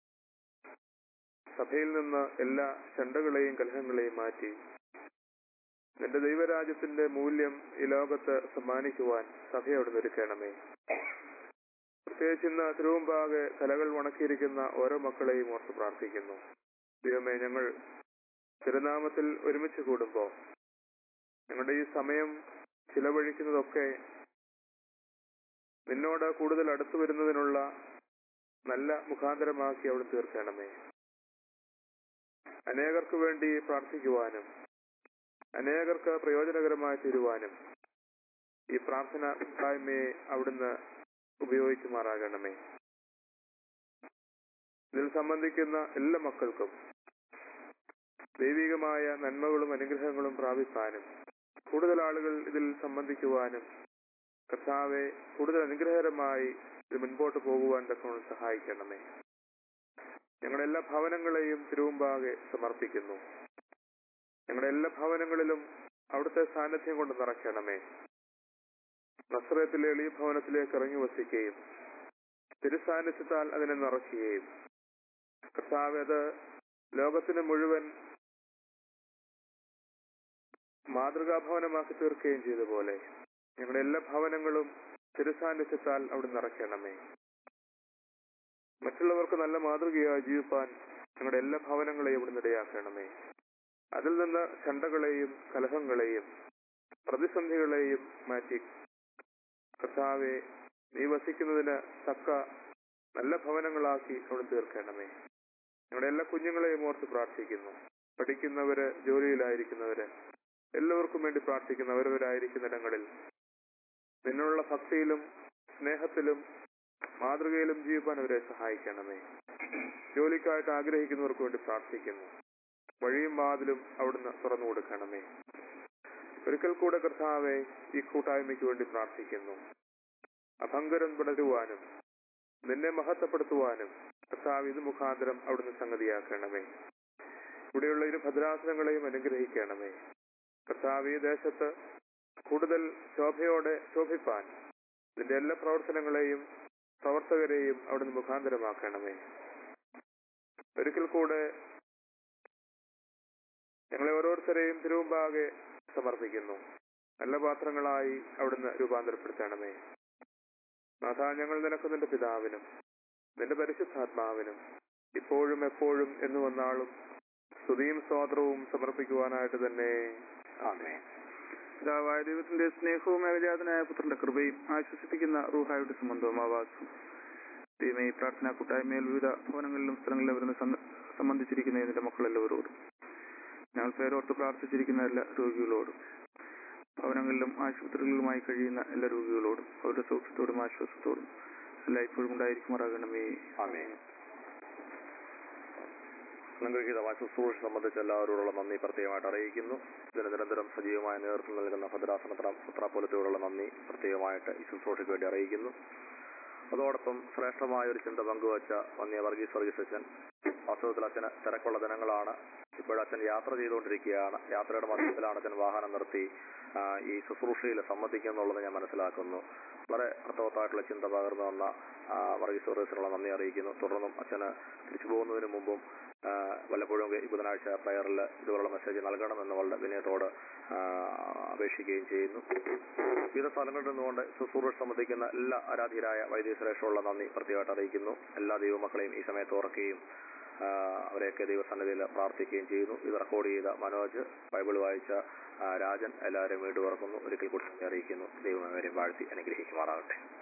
സഭയിൽ നിന്ന് എല്ലാ ചണ്ടകളെയും കലഹങ്ങളെയും മാറ്റി നിന്റെ ദൈവരാജ്യത്തിന്റെ മൂല്യം ഈ ലോകത്ത് സമ്മാനിക്കുവാൻ സഭയോട് ഒരുക്കണമേ പ്രത്യേകിച്ച് ഇന്ന് തിരുവുമ്പാകെ കലകൾ വണക്കിയിരിക്കുന്ന ഓരോ മക്കളെയും ഓർത്ത് പ്രാർത്ഥിക്കുന്നു ദൈവമേ ഞങ്ങൾ തിരുനാമത്തിൽ ഒരുമിച്ച് കൂടുമ്പോൾ ഞങ്ങളുടെ ഈ സമയം ചിലവഴിക്കുന്നതൊക്കെ നിന്നോട് കൂടുതൽ അടുത്തു വരുന്നതിനുള്ള നല്ല മുഖാന്തരമാക്കി അവിടെ തീർക്കണമേ അനേകർക്ക് വേണ്ടി പ്രാർത്ഥിക്കുവാനും അനേകർക്ക് പ്രയോജനകരമായി തീരുവാനും ഈ പ്രാർത്ഥന കൂട്ടായ്മയെ അവിടുന്ന് ഉപയോഗിക്കുമാറാകണമേ ഇതിൽ സംബന്ധിക്കുന്ന എല്ലാ മക്കൾക്കും ദൈവികമായ നന്മകളും അനുഗ്രഹങ്ങളും പ്രാപിക്കാനും കൂടുതൽ ആളുകൾ ഇതിൽ സംബന്ധിക്കുവാനും കർത്താവെ കൂടുതൽ അനുഗ്രഹകരമായി ഇത് മുൻപോട്ട് പോകുവാൻ തക്കവണ്ണം സഹായിക്കണമേ ഞങ്ങളുടെ എല്ലാ ഭവനങ്ങളെയും തിരുവുമ്പാകെ സമർപ്പിക്കുന്നു ഞങ്ങളുടെ എല്ലാ ഭവനങ്ങളിലും അവിടുത്തെ സാന്നിധ്യം കൊണ്ട് നിറയ്ക്കണമേ നസ്രത്തിലെ എളിയ ഭവനത്തിലേക്ക് ഇറങ്ങി വസിക്കുകയും തിരുസാന്നിധ്യത്താൽ അതിനെ നിറയ്ക്കുകയും കർത്താവ് അത് ലോകത്തിന് മുഴുവൻ മാതൃകാഭവനമാക്കി തീർക്കുകയും ചെയ്ത പോലെ ഞങ്ങളുടെ എല്ലാ ഭവനങ്ങളും തിരുസാന്നിധ്യത്താൽ അവിടെ നിറയ്ക്കണമേ മറ്റുള്ളവർക്ക് നല്ല മാതൃകയായി ജീവിപ്പാൻ ഞങ്ങളുടെ എല്ലാ ഭവനങ്ങളെയും ഇവിടെ ഇടയാക്കണമേ അതിൽ നിന്ന് ചണ്ടകളെയും കലഹങ്ങളെയും പ്രതിസന്ധികളെയും മാറ്റി കർത്താവെ നീ വസിക്കുന്നതിന് തക്ക നല്ല ഭവനങ്ങളാക്കി അവിടെ തീർക്കണമേ ഞങ്ങളുടെ എല്ലാ കുഞ്ഞുങ്ങളെയും ഓർത്ത് പ്രാർത്ഥിക്കുന്നു പഠിക്കുന്നവര് ജോലിയിലായിരിക്കുന്നവര് എല്ലാവർക്കും വേണ്ടി പ്രാർത്ഥിക്കുന്ന അവരവരായിരിക്കുന്ന ഇടങ്ങളിൽ നിന്നുള്ള ഭക്തിയിലും സ്നേഹത്തിലും മാതൃകയിലും ജീവിക്കാൻ അവരെ സഹായിക്കണമേ ജോലിക്കായിട്ട് ആഗ്രഹിക്കുന്നവർക്ക് വേണ്ടി പ്രാർത്ഥിക്കുന്നു വഴിയും വാതിലും അവിടുന്ന് തുറന്നു കൊടുക്കണമേ ഒരിക്കൽ കൂടെ കർത്താവെ ഈ കൂട്ടായ്മയ്ക്ക് വേണ്ടി പ്രാർത്ഥിക്കുന്നു അഭങ്കരം തുടരുവാനും നിന്നെ മഹത്വപ്പെടുത്തുവാനും കർത്താവ് ഇത് മുഖാന്തരം അവിടുന്ന് സംഗതിയാക്കണമേ ഇവിടെയുള്ള ഇരു ഭദ്രാസനങ്ങളെയും അനുഗ്രഹിക്കണമേ കർത്താവ് ഈ ദേശത്ത് കൂടുതൽ ശോഭയോടെ ശോഭിപ്പാൻ ഇതിന്റെ എല്ലാ പ്രവർത്തനങ്ങളെയും പ്രവർത്തകരെയും അവിടുന്ന് മുഖാന്തരമാക്കണമേ ഒരിക്കൽ കൂടെ ഞങ്ങളെ ഓരോരുത്തരെയും തിരുമുമ്പാകെ സമർപ്പിക്കുന്നു നല്ല പാത്രങ്ങളായി അവിടുന്ന് രൂപാന്തരപ്പെടുത്തണമേ നാഥ ഞങ്ങൾ നിനക്ക് നിന്റെ പിതാവിനും നിന്റെ പരിശുദ്ധാത്മാവിനും ഇപ്പോഴും എപ്പോഴും എന്ന് വന്നാളും സ്തുതിയും സ്വാതന്ത്ര്യവും സമർപ്പിക്കുവാനായിട്ട് തന്നെ ആമേ പിതാവായ ദൈവത്തിന്റെ സ്നേഹവും ഏകജാതനായ പുത്രന്റെ കൃപയും ആശ്വസിപ്പിക്കുന്ന റൂഹായുടെ സംബന്ധവും ആവാസും ദൈവമേ ഈ പ്രാർത്ഥനാ കൂട്ടായ്മയിൽ വിവിധ ഭവനങ്ങളിലും സ്ഥലങ്ങളിലും വരുന്ന സന്ന- സംബന്ധിച്ചിരിക്കുന്ന ഇതിന്റെ മക്കളെല്ലാവരോടും ഞങ്ങൾ പേരോർത്ത് പ്രാർത്ഥിച്ചിരിക്കുന്ന എല്ലാ രോഗികളോടും ഭവനങ്ങളിലും ആശുപത്രികളിലുമായി കഴിയുന്ന എല്ലാ രോഗികളോടും അവരുടെ സൗഖ്യത്തോടും ആശ്വാസത്തോടും എല്ലായ്പ്പോഴും ഉണ്ടായിരിക്കുമാറാകണമേ ആമേ അനുഗ്രഹീതമായ ശുശ്രൂഷ സംബന്ധിച്ച് എല്ലാവരോടുള്ള നന്ദി പ്രത്യേകമായിട്ട് അറിയിക്കുന്നു ഇതിന് നിരന്തരം സജീവമായ നേതൃത്വം നൽകുന്ന ഭദ്രാസന പത്രാപോലത്തോടുള്ള നന്ദി പ്രത്യേകമായിട്ട് ഈ ശുശ്രൂഷയ്ക്ക് വേണ്ടി അറിയിക്കുന്നു അതോടൊപ്പം ശ്രേഷ്ഠമായ ഒരു ചിന്ത പങ്കുവച്ച വന്യ വർഗീസ് വർഗീസ് അച്ഛൻ വാസ്തവത്തിൽ അച്ഛന് തിരക്കുള്ള ദിനങ്ങളാണ് ഇപ്പോഴച്ഛൻ യാത്ര ചെയ്തുകൊണ്ടിരിക്കുകയാണ് യാത്രയുടെ മധ്യത്തിലാണ് അച്ഛൻ വാഹനം നിർത്തി ആ, ഈ ശുശ്രൂഷയിൽ സംബന്ധിക്കുന്നുള്ളത് ഞാൻ മനസ്സിലാക്കുന്നു വളരെ അർത്ഥവത്തായിട്ടുള്ള ചിന്ത പകർന്നു വന്ന ആ, വർഗീസ് വർഗീസിനുള്ള നന്ദി അറിയിക്കുന്നു തുടർന്നും അച്ഛന് തിരിച്ചു പോകുന്നതിന് മുമ്പും ആ, വല്ലപ്പോഴും ഈ ബുധനാഴ്ച പ്രയറിൽ ഇതുപോലുള്ള മെസ്സേജ് നൽകണമെന്ന് വളരെ വിനയത്തോട് ആ, അപേക്ഷിക്കുകയും ചെയ്യുന്നു വിവിധ സ്ഥലങ്ങളിൽ നിന്നുകൊണ്ട് ശുശ്രൂഷ സംബന്ധിക്കുന്ന എല്ലാ ആരാധ്യരായ വൈദ്യശ്രേഷ്ഠമുള്ള നന്ദി പ്രത്യേകമായിട്ട് അറിയിക്കുന്നു എല്ലാ ദൈവമക്കളെയും ഈ സമയത്ത് ഓർക്കുകയും ആ, അവരെയൊക്കെ ദൈവസന്നിധിയിൽ പ്രാർത്ഥിക്കുകയും ചെയ്യുന്നു ഇത് റെക്കോർഡ് ചെയ്ത മനോജ് ബൈബിൾ വായിച്ച ആ, രാജൻ എല്ലാവരെയും വീണ്ടും ഓർക്കുന്നു ഒരിക്കൽ കൂടി അറിയിക്കുന്നു ദൈവം അവരെയും വാഴ്ത്തി അനുഗ്രഹിക്കുമാറാകട്ടെ